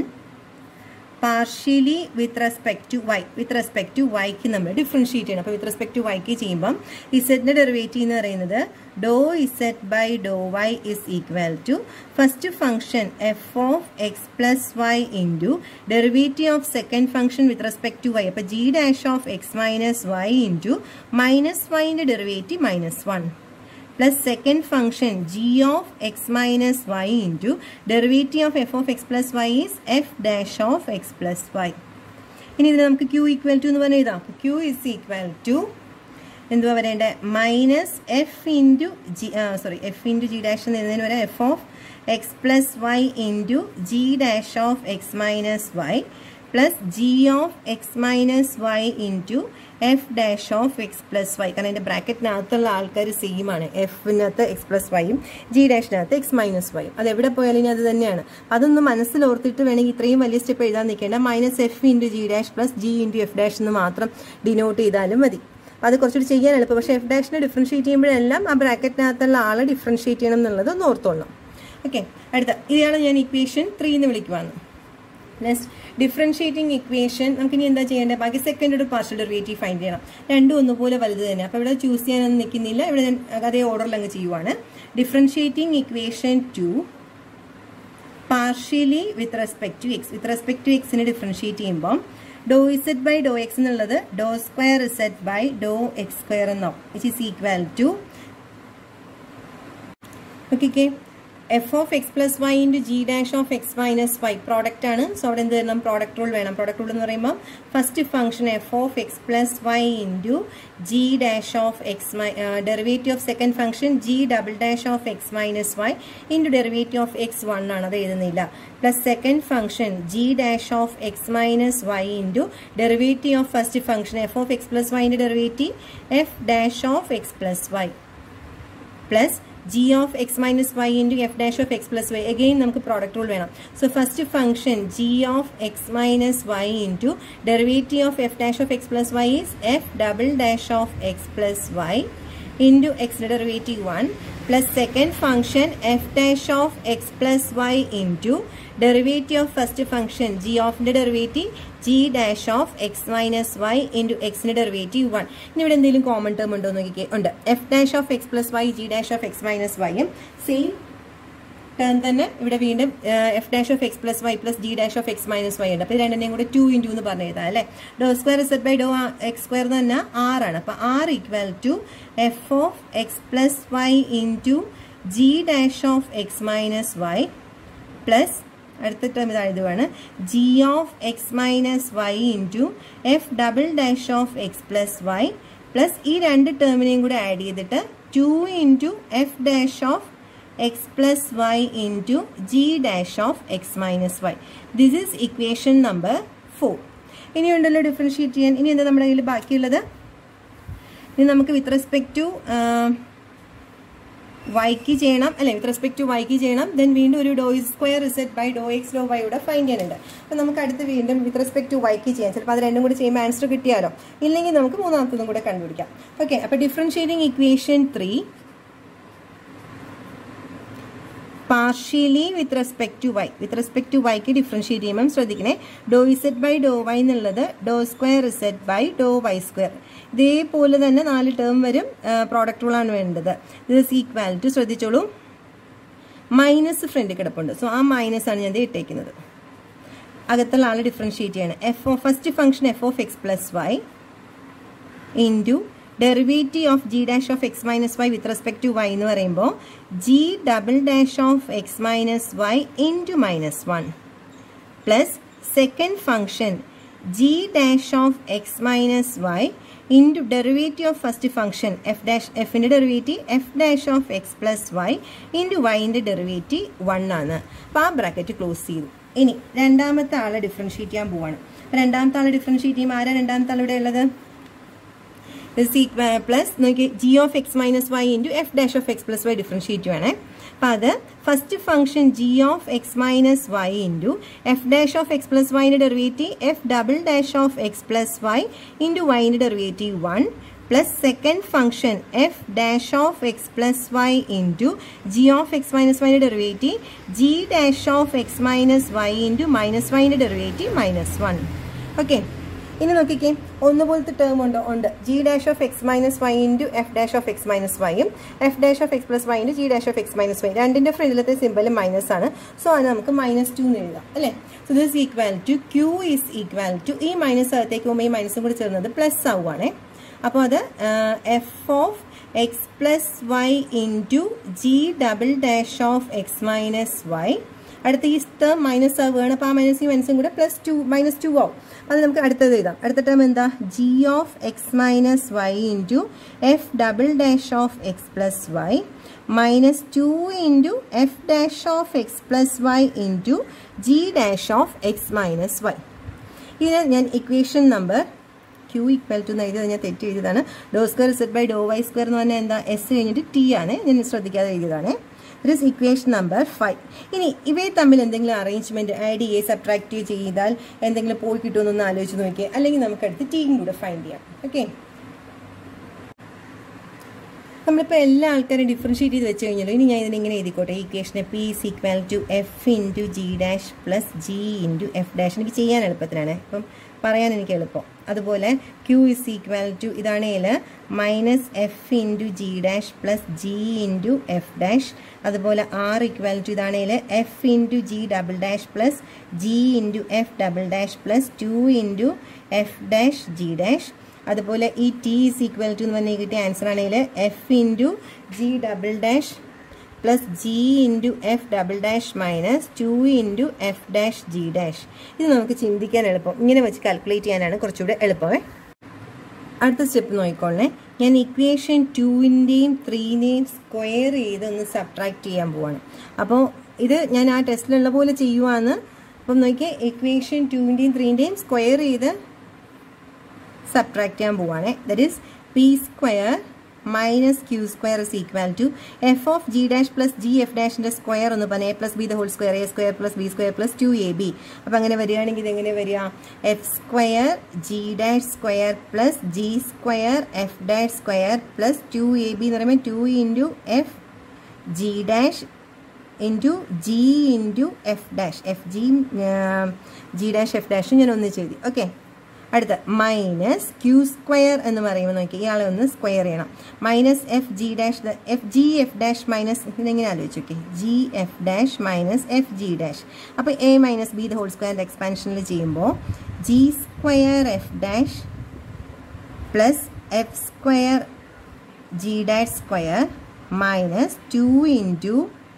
partially with respect to Y with respect to വൈക്ക് നമ്മൾ differentiate ചെയ്യണം അപ്പോൾ വിത്ത് respect to വൈക്ക് ചെയ്യുമ്പം ഇസെറ്റിൻ്റെ derivative എന്ന് പറയുന്നത് ഡോ ഇസെറ്റ് by Dr y is equal to first function f of X plus Y into derivative of second function with respect to y അപ്പോൾ g dash of X minus y into minus വൈൻ്റെ derivative minus one plus second function g of x minus y into derivative of f of x plus y is f dash of x plus y. ഇനി ഇതിന് നമുക്ക് q equal to എന്ന് പറഞ്ഞാൽ എഴുതാം q is equal to എന്തുവാ വരേണ്ടത് minus f into g sorry f into G dash എന്ന് എഴുതുന്നതിന് വരെ f of X plus Y into G dash of X minus y plus G of X minus y into F dash of X plus y കാരണം എൻ്റെ ബ്രാക്കറ്റിനകത്തുള്ള ആൾക്കാർ same ആണ് എഫിനകത്ത് x plus വൈയും ജി ഡാഷിനകത്ത് എക്സ് മൈനസ് വൈയും അത് എവിടെ പോയാലും അത് തന്നെയാണ് അതൊന്ന് മനസ്സിൽ ഓർത്തിട്ട് വേണമെങ്കിൽ ഇത്രയും വലിയ സ്റ്റെപ്പ് എഴുതാൻ നിൽക്കേണ്ട minus f into G dash plus G into F dash എന്ന് മാത്രം ഡിനോട്ട് ചെയ്താലും മതി അത് കുറച്ചുകൂടി ചെയ്യാൻ എളുപ്പം പക്ഷേ എഫ് ഡാഷിനെ ഡിഫറൻഷിയേറ്റ് ചെയ്യുമ്പോഴെല്ലാം ആ ബ്രാക്കറ്റിനകത്തുള്ള ആളെ ഡിഫറൻഷിയേറ്റ് ചെയ്യണം എന്നുള്ളത് ഒന്ന് ഓർത്തോളണം ഓക്കെ അടുത്ത ഇതാണ് ഞാൻ ഇക്വേഷൻ ത്രീ എന്ന് വിളിക്കുവാണ് നെക്സ്റ്റ് ഡിഫറൻഷിയേറ്റിംഗ് ഇക്വേഷൻ നമുക്ക് ഇനി എന്താ ചെയ്യേണ്ടത് ബാക്കി സെക്കൻഡ് ഒരു പാർഷ്യൽ ഡെറിവേറ്റീവ് ഫൈൻഡ് ചെയ്യണം രണ്ടും ഒന്നുപോലെ വലുത് തന്നെ അപ്പോൾ ഇവിടെ ചൂസ് ചെയ്യാനൊന്നും നിൽക്കുന്നില്ല ഇവിടെ ഞാൻ അതേ ഓർഡറിൽ അങ്ങ് ചെയ്യുവാണ് differentiating equation two partially with respect to X with respect to എക്സിനെ ഡിഫറൻഷിയേറ്റ് ചെയ്യുമ്പോൾ ഡോ ഇസെറ്റ് ബൈ ഡോ എക്സ് എന്നുള്ളത് ഡോ square ഇസെറ്റ് by Dr X square എന്നാവും which is equal to okay f of X plus Y into G dash of X minus y product ആണ് so അവിടെ എന്ത് വരണം product rule വേണം product rule എന്ന് പറയുമ്പോൾ first function f of X plus Y into G dash of x my derivative of second function g double dash of X minus y into derivative of x one ആണ് അത് എഴുതുന്നില്ല plus second function g dash of X minus y into derivative of first function f of X plus വൈൻ്റെ derivative F dash of X plus y plus g of x minus y into f dash of x plus y again നമുക്ക് product rule വേണം so first function g of x minus y into derivative of f dash of x plus y is f double dash of x plus y into x derivative 1 plus second function f dash of x plus y into derivative of first function g of the derivative g dash of x minus y into x ന്റെ derivative one ഇനി ഇവിടെ എന്തെങ്കിലും common term ഉണ്ടോ എന്ന് നോക്കിക്കേ ഉണ്ട് f dash of X plus y g dash of X minus വൈയും same term തന്നെ ഇവിടെ വീണ്ടും f dash of X plus y plus G dash of X minus y ഉണ്ട് അപ്പോൾ ഇത് രണ്ടിനെയും കൂടെ ടു ഇൻറ്റു എന്ന് പറഞ്ഞു എഴുതാം അല്ലേ ഡോ square set by Dr X square തന്നെ ആറാണ് അപ്പോൾ r equal to F of X plus Y into G dash of X minus y plus അടുത്ത ടേം ഇത് എഴുതുവാണ് g of X minus y into F double dash of X plus y plus ഈ രണ്ട് ടേമിനെയും കൂടെ add ചെയ്തിട്ട് two into F dash of X plus Y into G dash of X minus y this is equation number four ഇനി ഉണ്ടല്ലോ differentiate ചെയ്യാൻ ഇനി എന്താ നമ്മുടെ കയ്യിൽ ബാക്കിയുള്ളത് ഇനി നമുക്ക് വിത്ത് റെസ്പെക്ട് ടു വൈക്ക് ചെയ്യണം അല്ലെ വിത്ത് റെസ്പെക്ട് ടു വൈക്ക് ചെയ്യണം ദെൻ വീണ്ടും ഒരു doh square ഇസെറ്റ് by Dr X Dr y ഇവിടെ ഫൈൻഡ് ചെയ്യാനുണ്ട് അപ്പോൾ നമുക്ക് അടുത്ത് വീണ്ടും വിത്ത് റെസ്പെക്ട് ടു വൈക്ക് ചെയ്യാം ചിലപ്പോൾ അത് രണ്ടും കൂടി ചെയ്യുമ്പോൾ ആൻസർ കിട്ടിയാലോ ഇല്ലെങ്കിൽ നമുക്ക് മൂന്നാമത്തതും കൂടെ കണ്ടുപിടിക്കാം ഓക്കെ അപ്പോൾ differentiating equation three partially with respect to Y with respect to വൈക്ക് ഡിഫറൻഷിയേറ്റ് ചെയ്യുമ്പം ശ്രദ്ധിക്കണേ ഡോ ഇസെറ്റ് ബൈ ഡോ വൈ എന്നുള്ളത് ഡോ square ഇസെറ്റ് by Dr Y square ഇതേപോലെ തന്നെ നാല് ടേം വരും പ്രോഡക്റ്റ് റൂളാണ് വേണ്ടത് ഇത് ഈക്വാൽ ടു ശ്രദ്ധിച്ചോളൂ മൈനസ് ഫ്രണ്ട് കിടപ്പുണ്ട് സോ ആ മൈനസ് ആണ് ഞാൻ ഇട്ടേക്കുന്നത് അകത്തുള്ള ആൾ ഡിഫറൻഷിയേറ്റ് ചെയ്യണം f oh first function f of X plus Y into derivative of G dash of X minus y with respect to y എന്ന് പറയുമ്പോൾ g double dash of X minus y into minus one plus second function g dash of X minus y into derivative of first function f dash എഫിൻ്റെ derivative F dash of X plus Y into വൈൻ്റെ derivative one ആണ് അപ്പോൾ ആ bracket close ചെയ്തു ഇനി രണ്ടാമത്തെ ആളെ differentiate ചെയ്യാൻ പോവാണ് രണ്ടാമത്തെ ആളെ ഡിഫറൻഷിയേറ്റ് ചെയ്യുമ്പോൾ ആരാ രണ്ടാമത്തെ ആൾ ഇവിടെ ഉള്ളത് പ്ലസ് നോക്കി g of X minus y into F dash of X plus y differentiate വേണേ അപ്പം അത് first function g of X minus y into F dash of X plus വൈൻ്റെ derivative F double dash of X plus Y into വൈൻ്റെ derivative one plus second function f dash of X plus Y into G of X minus വൈൻ്റെ derivative G dash of X minus y into minus വൈൻ്റെ derivative minus one okay ഇനി നോക്കിക്കേ ഒന്നുപോലത്തെ term ഉണ്ടോ ഉണ്ട് g dash of X minus y into F dash of X minus വൈയും f dash of X plus Y into G dash of X minus y രണ്ടിൻ്റെ ഫ്രണ്ടിലത്തെ simple minus ആണ് so അത് നമുക്ക് മൈനസ് ടു എന്ന് എഴുതാം അല്ലേ so this equal to q is equal to ഈ മൈനസ് അകത്തേക്ക് പോകുമ്പോൾ ഈ മൈനസും കൂടി ചേർന്നത് പ്ലസ് ആവുകയാണേ അപ്പോൾ അത് f of X plus Y into G double dash of X minus y അടുത്ത ഈ ടേം മൈനസ് ആവുകയാണ് അപ്പോൾ ആ മൈനസ് ഈ മൈനസും കൂടെ പ്ലസ് ടു മൈനസ് ടു ആവും അത് നമുക്ക് അടുത്തത് എഴുതാം അടുത്ത ടേം എന്താ G of X minus y into F double dash of X plus y minus two into F dash of X plus Y into G dash of X minus y ഇതിന് ഞാൻ equation number q equal to എന്ന് എഴുതിയത് ഞാൻ തെറ്റ് എഴുതിയതാണ് doh square set by Dr Y square എന്ന് പറഞ്ഞാൽ എന്താ എസ് കഴിഞ്ഞിട്ട് ടി ആണ് ഞാൻ ശ്രദ്ധിക്കാതെ എഴുതിയതാണ് that is equation number five ഇനി ഇവയെ തമ്മിൽ എന്തെങ്കിലും അറേഞ്ച്മെന്റ് ആഡ് ചെയ്യുക സബ്ട്രാക്ട് ചെയ്താൽ എന്തെങ്കിലും പോയി കിട്ടുമെന്നൊന്ന് ആലോചിച്ച് നോക്കിയേ അല്ലെങ്കിൽ നമുക്ക് അടുത്ത് ടീം കൂടെ ഫൈൻഡ് ചെയ്യാം ഓക്കെ നമ്മളിപ്പോൾ എല്ലാ ആൾക്കാരും ഡിഫറൻഷ്യേറ്റ് ചെയ്ത് വെച്ച് കഴിഞ്ഞാൽ ഇനി ഞാൻ ഇതിനിങ്ങനെ എഴുതിക്കോട്ടെ ഇക്വേഷനെ p is equal to f into G dash plus G into F dash എനിക്ക് ചെയ്യാൻ എളുപ്പത്തിലാണ് ഇപ്പം പറയാൻ എനിക്ക് എളുപ്പം അതുപോലെ ക്യൂ ഇസ് ഈക്വൽ ടു ഇതാണെങ്കിൽ minus f into G dash plus G into F dash അതുപോലെ ആർ ഈക്വൽ ടു ഇതാണെങ്കിൽ f into G double dash plus G into F double dash plus two into F dash G dash അതുപോലെ ഈ T is equal to എന്ന് പറഞ്ഞാൽ കിട്ടിയ answer ആണെങ്കിൽ f into G double dash plus G into F double dash minus two into F dash G dash ഇത് നമുക്ക് ചിന്തിക്കാൻ എളുപ്പം ഇങ്ങനെ വെച്ച് കാൽക്കുലേറ്റ് ചെയ്യാനാണ് കുറച്ചുകൂടെ എളുപ്പമേ അടുത്ത സ്റ്റെപ്പ് നോക്കിക്കോളേ ഞാൻ ഇക്വേഷൻ ടുവിൻ്റെയും ത്രീൻ്റെയും സ്ക്വയർ ചെയ്ത് ഒന്ന് സബ്ട്രാക്ട് ചെയ്യാൻ പോവാണ് അപ്പോൾ ഇത് ഞാൻ ആ ടെസ്റ്റിലുള്ള പോലെ ചെയ്യുവാന്ന് അപ്പം നോക്കിയാൽ ഇക്വേഷൻ ടുവിൻ്റെയും ത്രീൻ്റെയും സ്ക്വയർ ചെയ്ത് സബ്ട്രാക്ട് ചെയ്യാൻ പോവാണ് that is P square minus Q square is equal to F of G dash plus G F ഡാഷിൻ്റെ സ്ക്വയർ എന്ന് പറഞ്ഞാൽ A plus B the whole square A square plus B square plus two A B അപ്പോൾ അങ്ങനെ വരികയാണെങ്കിൽ ഇത് എങ്ങനെ വരിക F square G dash square plus G square F dash square plus two A B എന്ന് പറയുമ്പോൾ two into F G dash into G into F dash F G G dash F ഡാഷും ഞാൻ ഒന്ന് ചെയ്തു ഓക്കെ അടുത്ത minus Q square എന്ന് പറയുമ്പോൾ നോക്കി ഇയാളെ ഒന്ന് സ്ക്വയർ ചെയ്യണം minus F G dash F G F dash minus ഇതെങ്ങനെ ആലോചിച്ച് നോക്കി G F dash minus F G dash അപ്പോൾ A minus B the whole സ്ക്വയറിൻ്റെ എക്സ്പാൻഷനിൽ ചെയ്യുമ്പോൾ G square F dash plus F square G dash square minus two into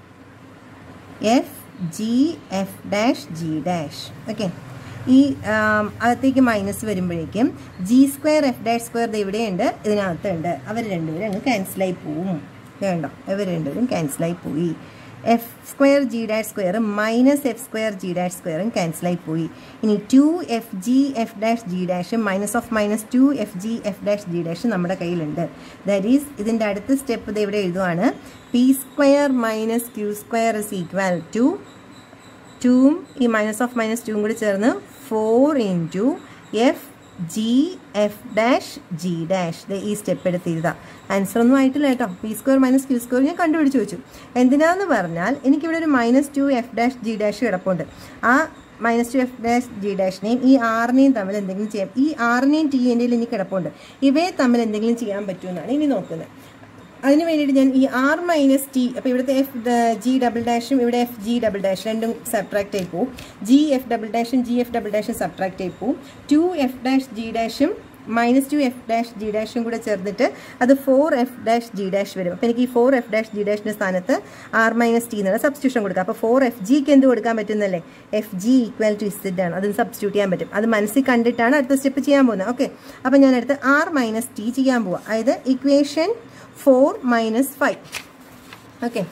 F G F dash G dash okay ഈ അകത്തേക്ക് minus വരുമ്പോഴേക്കും G square F dash square ഇവിടെയുണ്ട് ഇതിനകത്തുണ്ട് അവർ രണ്ടുപേരും അങ്ങ് ക്യാൻസലായി പോവും വേണ്ട ഇവർ രണ്ടുപേരും ക്യാൻസലായി പോയി F square G dash square minus F square G dash സ്ക്വയറും ക്യാൻസലായി പോയി ഇനി two F G F dash G ഡാഷും minus of minus two F G F dash G ഡാഷും നമ്മുടെ കയ്യിലുണ്ട് ദാറ്റ് ഈസ് ഇതിൻ്റെ അടുത്ത സ്റ്റെപ്പ് ഇത് ഇവിടെ എഴുതുവാണ് P square minus Q square is equal to ടൂവും ഈ മൈനസ് ഓഫ് മൈനസ് ടൂവും കൂടി ചേർന്ന് four into F G F dash G dash ഈ സ്റ്റെപ്പ് എടുത്ത് എഴുതാം ആൻസർ ഒന്നും ആയിട്ടില്ല കേട്ടോ P square minus Q square ഞാൻ കണ്ടുപിടിച്ച് വെച്ചു എന്തിനാന്ന് പറഞ്ഞാൽ എനിക്കിവിടെ ഒരു minus two F dash G dash കിടപ്പുണ്ട് ആ minus two F dash G ഡാഷിനെയും ഈ ആറിനെയും തമ്മിൽ എന്തെങ്കിലും ചെയ്യാം ഈ ആറിനെയും ടി എൻ്റെ ഇനി കിടപ്പുണ്ട് ഇവയെ തമ്മിൽ എന്തെങ്കിലും ചെയ്യാൻ പറ്റുമെന്നാണ് ഇനി നോക്കുന്നത് അതിന് വേണ്ടിയിട്ട് ഞാൻ ഈ ആർ മൈനസ് ടി അപ്പോൾ ഇവിടുത്തെ എഫ് ജി ഡബിൾ ഡാഷും ഇവിടെ എഫ് ജി ഡബിൾ ഡാഷ് രണ്ടും സബ്ട്രാക്ട് ആയി പോവും ജി എഫ് ഡബിൾ ഡാഷും ജി എഫ് ഡബിൾ ഡാഷും സബ്ട്രാക്ട് ആയി പോവും ടു എഫ് ഡാഷ് ജി ഡാഷും minus two F dash G ഡാഷും കൂടെ ചേർന്നിട്ട് അത് four F dash G dash വരും അപ്പോൾ എനിക്ക് ഈ ഫോർ എഫ് ഡാഷ് ജി ഡാഷിൻ്റെ സ്ഥാനത്ത് ആർ മൈനസ് ടി എന്നുള്ള സബ്സ്റ്റിറ്റ്യൂഷൻ കൊടുക്കാം അപ്പോൾ ഫോർ എഫ് ജിക്ക് എന്ത് കൊടുക്കാൻ പറ്റുന്നല്ലേ F G equal to Z ആണ് അത് സബ്സ്റ്റിറ്റ്യൂട്ട് ചെയ്യാൻ പറ്റും അത് മനസ്സിൽ കണ്ടിട്ടാണ് അടുത്ത സ്റ്റെപ്പ് ചെയ്യാൻ പോകുന്നത് ഓക്കെ അപ്പോൾ ഞാൻ അടുത്ത് ആർ മൈനസ് ടി ചെയ്യാൻ പോവാം അതായത് equation four minus five okay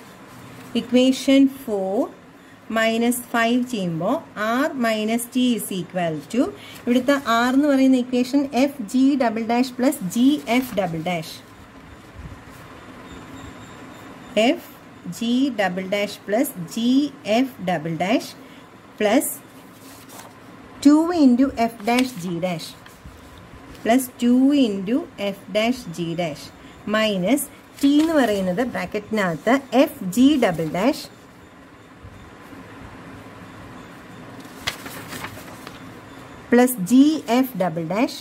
equation four minus five ചെയ്യുമ്പോൾ R minus T is equal to ഇവിടുത്തെ ആർ എന്ന് പറയുന്ന equation F G double dash plus G F double dash F G double dash plus G F double dash plus two into F dash G dash plus two into F dash G dash minus T എന്ന് പറയുന്നത് ബ്രാക്കറ്റിനകത്ത് F G double dash plus G F double dash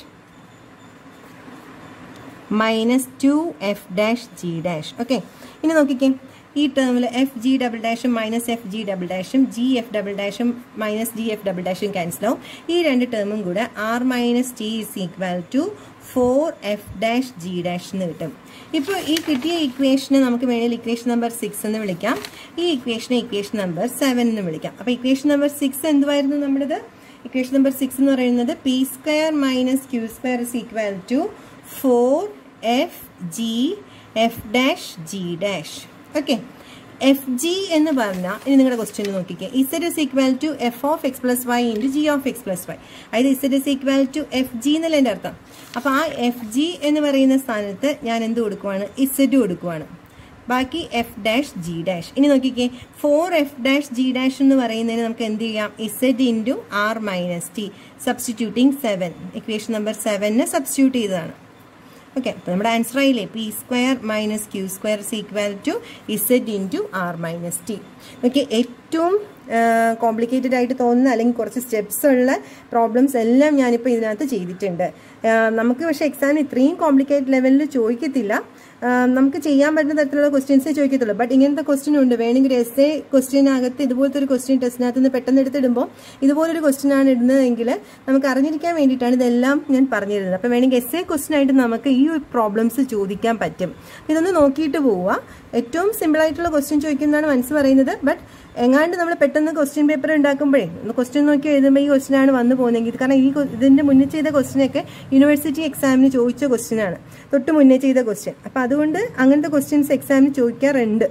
minus two F dash G dash okay ഇനി നോക്കിക്കേ ഈ ടേമിൽ F G double ഡാഷും minus F G double ഡാഷും G F double ഡാഷും മൈനസ് ജി എഫ് ഡബിൾ ഡാഷും ക്യാൻസൽ ആവും ഈ രണ്ട് ടേമും കൂടെ R minus T is equal to four F dash G dash എന്ന് കിട്ടും ഇപ്പോൾ ഈ കിട്ടിയ ഇക്വേഷനെ നമുക്ക് വേണമെങ്കിൽ ഇക്വേഷൻ നമ്പർ സിക്സ് എന്ന് വിളിക്കാം ഈ ഇക്വേഷനെ ഇക്വേഷൻ നമ്പർ സെവൻ എന്ന് വിളിക്കാം അപ്പോൾ ഇക്വേഷൻ നമ്പർ സിക്സ് എന്തുവായിരുന്നു നമ്മുടേത് ഇക്വേഷൻ നമ്പർ സിക്സ് എന്ന് പറയുന്നത് P square minus Q square is equal to four F G F dash G dash okay F G എന്ന് പറഞ്ഞാൽ ഇനി നിങ്ങളുടെ ക്വസ്റ്റ്യൻ നോക്കിക്കേ Z is equal to F of X plus Y into G of X plus Y അതായത് Z is equal to F G എന്നല്ല എൻ്റെ അർത്ഥം അപ്പോൾ ആ എഫ് ജി എന്ന് പറയുന്ന സ്ഥാനത്ത് ഞാൻ എന്ത് കൊടുക്കുവാണ് ഇസഡ് കൊടുക്കുവാണ് ബാക്കി എഫ് ഡാഷ് ജി ഡാഷ് ഇനി നോക്കിക്കേ four F dash G dash എന്ന് പറയുന്നതിന് നമുക്ക് എന്ത് ചെയ്യാം Z into R minus T substituting seven equation number സെവനിന് സബ്സ്റ്റിറ്റ്യൂട്ട് ചെയ്തതാണ് ഓക്കെ അപ്പോൾ നമ്മുടെ ആൻസർ ആയില്ലേ P square minus Q square is equal to Z into R minus T okay ഏറ്റവും കോംപ്ലിക്കേറ്റഡ് ആയിട്ട് തോന്നുന്ന അല്ലെങ്കിൽ കുറച്ച് സ്റ്റെപ്സ് ഉള്ള പ്രോബ്ലംസ് എല്ലാം ഞാനിപ്പോൾ ഇതിനകത്ത് ചെയ്തിട്ടുണ്ട് ആ, നമുക്ക് പക്ഷേ എക്സാമിന് ഇത്രയും കോംപ്ലിക്കേറ്റഡ് ലെവലിൽ ചോദിക്കത്തില്ല ആ, നമുക്ക് ചെയ്യാൻ പറ്റുന്ന തരത്തിലുള്ള ക്വസ്റ്റ്യൻസേ ചോദിക്കത്തുള്ളൂ ബട്ട് ഇങ്ങനത്തെ ക്വസ്റ്റ്യൻ ഉണ്ട് വേണമെങ്കിൽ എസ് എ ക്വസ്റ്റ്യനകത്ത് ഇതുപോലത്തെ ഒരു ക്വസ്റ്റ്യൻ ടെസ്റ്റിനകത്ത് നിന്ന് പെട്ടെന്ന് എടുത്തിടുമ്പോൾ ഇതുപോലൊരു ക്വസ്റ്റ്യൻ ആണ് ഇടുന്നതെങ്കിൽ നമുക്ക് അറിഞ്ഞിരിക്കാൻ വേണ്ടിയിട്ടാണ് ഇതെല്ലാം ഞാൻ പറഞ്ഞിരുന്നത് അപ്പോൾ വേണമെങ്കിൽ എസ് എ ക്വസ്റ്റ്യൻ ആയിട്ട് നമുക്ക് ഈ പ്രോബ്ലംസ് ചോദിക്കാൻ പറ്റും ഇതൊന്ന് നോക്കിയിട്ട് പോവുക ഏറ്റവും സിമ്പിൾ ആയിട്ടുള്ള ക്വസ്റ്റ്യൻ ചോദിക്കുന്നതാണ് മനസ്സ് പറയുന്നത് ബട്ട് എങ്ങാണ്ട് നമ്മൾ പെട്ടെന്ന് ക്വസ്റ്റ്യൻ പേപ്പർ ഉണ്ടാക്കുമ്പോഴേ ഒന്ന് ക്വസ്റ്റ്യൻ നോക്കി എഴുതുമ്പോൾ ഈ ക്വസ്റ്റ്യൻ ആണ് വന്നു പോകുന്നതെങ്കിൽ ഇത് കാരണം ഈ കൊ- ഇതിന്റെ മുന്നേ ചെയ്ത ക്വസ്റ്റ്യനൊക്കെ യൂണിവേഴ്സിറ്റി എക്സാമിന് ചോദിച്ച ക്വസ്റ്റ്യൻ ആണ് തൊട്ട് മുന്നേ ചെയ്ത ക്വസ്റ്റ്യൻ അപ്പം അതുകൊണ്ട് അങ്ങനത്തെ ക്വസ്റ്റ്യൻസ് എക്സാമിന് ചോദിക്കാറുണ്ട്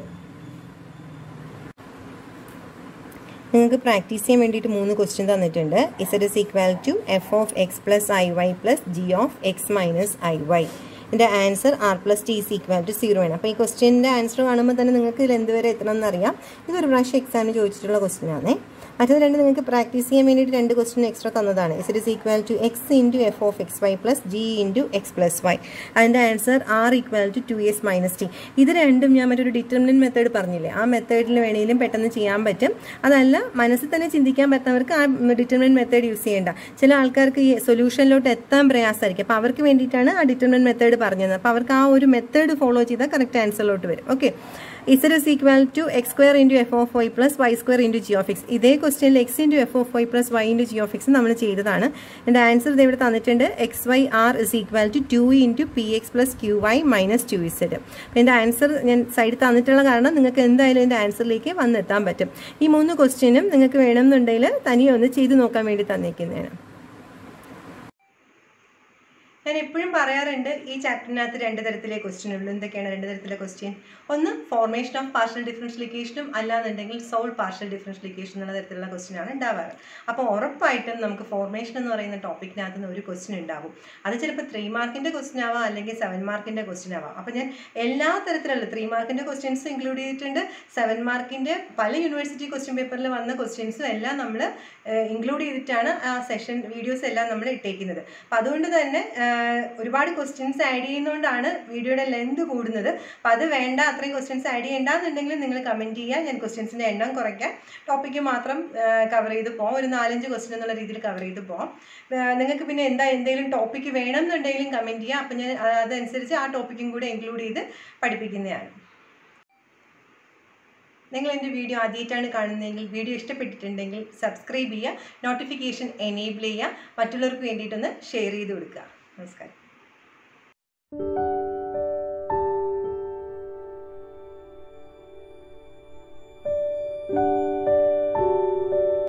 നിങ്ങൾക്ക് പ്രാക്ടീസ് ചെയ്യാൻ വേണ്ടിയിട്ട് മൂന്ന് ക്വസ്റ്റ്യൻ തന്നിട്ടുണ്ട് Z is equal to F of X plus I Y plus G of X minus I Y ഇതിൻ്റെ answer R plus T is equal to zero ആണ് അപ്പോൾ ഈ ക്വസ്റ്റ്യൻ്റെ ആൻസർ കാണുമ്പോൾ തന്നെ നിങ്ങൾക്ക് ഇതിൽ എന്തുവരെ എത്തണം എന്നറിയാം ഇതൊരു പ്രാവശ്യം എക്സാമിന് ചോദിച്ചിട്ടുള്ള ക്വസ്റ്റ്യൻ ആണേ മറ്റേത് രണ്ട് നിങ്ങൾക്ക് പ്രാക്ടീസ് ചെയ്യാൻ വേണ്ടിയിട്ട് രണ്ട് ക്വസ്റ്റ്യൻ എക്സ്ട്രാ തന്നതാണ് is is equal to X into F of X Y plus G into X plus Y അതിൻ്റെ answer R equal to two S minus T ഇത് രണ്ടും ഞാൻ മറ്റൊരു ഡിറ്റർമിനൻറ്റ് മെത്തേഡ് പറഞ്ഞില്ലേ ആ മെത്തേഡിൽ വേണമെങ്കിലും പെട്ടെന്ന് ചെയ്യാൻ പറ്റും അതല്ല മനസ്സിൽ തന്നെ ചിന്തിക്കാൻ പറ്റുന്നവർക്ക് ആ ഡിറ്റർമിനൻറ്റ് മെത്തേഡ് യൂസ് ചെയ്യേണ്ട ചില ആൾക്കാർക്ക് ഈ സൊല്യൂഷനിലോട്ട് എത്താൻ പ്രയാസമായിരിക്കും അപ്പോൾ അവർക്ക് വേണ്ടിയിട്ടാണ് ആ ഡിറ്റർമിനൻറ്റ് മെത്തേഡ് പറഞ്ഞത് അപ്പോൾ അവർക്ക് ആ ഒരു മെത്തേഡ് ഫോളോ ചെയ്താൽ കറക്റ്റ് ആൻസറിലോട്ട് വരും okay Z is equal to X square into F of Y plus Y square into G of X ഇതേ ക്വസ്റ്റ്യനിൽ X into F of Y plus Y into G of X നമ്മൾ ചെയ്തതാണ് എൻ്റെ answer ഇത് ഇവിടെ തന്നിട്ടുണ്ട് X Y R is equal to two into P X plus Q Y minus two Z അപ്പോൾ എൻ്റെ ആൻസർ ഞാൻ സൈഡിൽ തന്നിട്ടുള്ള കാരണം നിങ്ങൾക്ക് എന്തായാലും എൻ്റെ ആൻസറിലേക്ക് വന്നെത്താൻ പറ്റും ഈ മൂന്ന് ക്വസ്റ്റ്യനും നിങ്ങൾക്ക് വേണമെന്നുണ്ടെങ്കിൽ തനിയെ ഒന്ന് ചെയ്ത് നോക്കാൻ വേണ്ടി തന്നേക്കുന്നതാണ് ഞാൻ എപ്പോഴും പറയാറുണ്ട് ഈ ചാപ്റ്ററിനകത്ത് രണ്ട് തരത്തിലെ ക്വസ്റ്റ്യൻ ഉള്ളൂ എന്തൊക്കെയാണ് രണ്ട് തരത്തിലെ ക്വസ്റ്റ്യൻ ഒന്ന് ഫോർമേഷൻ ഓഫ് പാർഷ്യൽ ഡിഫറൻഷ്യലിക്കേഷനും അല്ലാന്നുണ്ടെങ്കിൽ സോൾ പാർഷ്യൽ ഡിഫറൻഷ്യലിക്കേഷൻ എന്നുള്ള തരത്തിലുള്ള ക്വസ്റ്റ്യൻ ആണ് ഉണ്ടാവാറ് അപ്പോൾ ഉറപ്പായിട്ടും നമുക്ക് ഫോർമേഷൻ എന്ന് പറയുന്ന ടോപ്പിക്കിനകത്ത് നിന്ന് ഒരു ക്വസ്റ്റ്യൻ ഉണ്ടാവും അത് ചിലപ്പോൾ ത്രീ മാർക്കിൻ്റെ ക്വസ്റ്റ്യൻ ആവാം അല്ലെങ്കിൽ സെവൻ മാർക്കിൻ്റെ ക്വസ്റ്റ്യൻ ആവാം അപ്പോൾ ഞാൻ എല്ലാ തരത്തിലുള്ള ത്രീ മാർക്കിൻ്റെ ക്വസ്റ്റ്യൻസും ഇൻക്ലൂഡ് ചെയ്തിട്ടുണ്ട് സെവൻ മാർക്കിൻ്റെ പല യൂണിവേഴ്സിറ്റി ക്വസ്റ്റ്യൻ പേപ്പറിൽ വന്ന ക്വസ്റ്റ്യൻസും എല്ലാം നമ്മൾ ഇൻക്ലൂഡ് ചെയ്തിട്ടാണ് ആ സെഷൻ വീഡിയോസ് എല്ലാം നമ്മൾ ഇട്ടേക്കുന്നത് അപ്പോൾ അതുകൊണ്ട് തന്നെ ആ, ഒരുപാട് ക്വസ്റ്റ്യൻസ് ആഡ് ചെയ്യുന്നതുകൊണ്ടാണ് വീഡിയോയുടെ ലെന്ത് കൂടുന്നത് അപ്പോൾ അത് വേണ്ട അത്രയും ക്വസ്റ്റ്യൻസ് ആഡ് ചെയ്യേണ്ടെന്നുണ്ടെങ്കിൽ നിങ്ങൾ കമൻറ്റ് ചെയ്യുക ഞാൻ ക്വസ്റ്റ്യൻസിൻ്റെ എണ്ണം കുറയ്ക്കാം ടോപ്പിക്ക് മാത്രം കവർ ചെയ്ത് പോകാം ഒരു നാലഞ്ച് ക്വസ്റ്റ്യൻ എന്നുള്ള രീതിയിൽ കവർ ചെയ്ത് പോകാം നിങ്ങൾക്ക് പിന്നെ എന്താ എന്തെങ്കിലും ടോപ്പിക്ക് വേണം എന്നുണ്ടെങ്കിലും കമൻറ്റ് ചെയ്യുക അപ്പോൾ ഞാൻ ആ, അതനുസരിച്ച് ആ ടോപ്പിക്കും കൂടെ ഇൻക്ലൂഡ് ചെയ്ത് പഠിപ്പിക്കുന്നതാണ് നിങ്ങൾ എൻ്റെ വീഡിയോ ആദ്യമായിട്ടാണ് കാണുന്നതെങ്കിൽ വീഡിയോ ഇഷ്ടപ്പെട്ടിട്ടുണ്ടെങ്കിൽ സബ്സ്ക്രൈബ് ചെയ്യുക നോട്ടിഫിക്കേഷൻ എനേബിൾ ചെയ്യുക മറ്റുള്ളവർക്ക് വേണ്ടിയിട്ടൊന്ന് ഷെയർ ചെയ്ത് കൊടുക്കുക നമസ്കാരം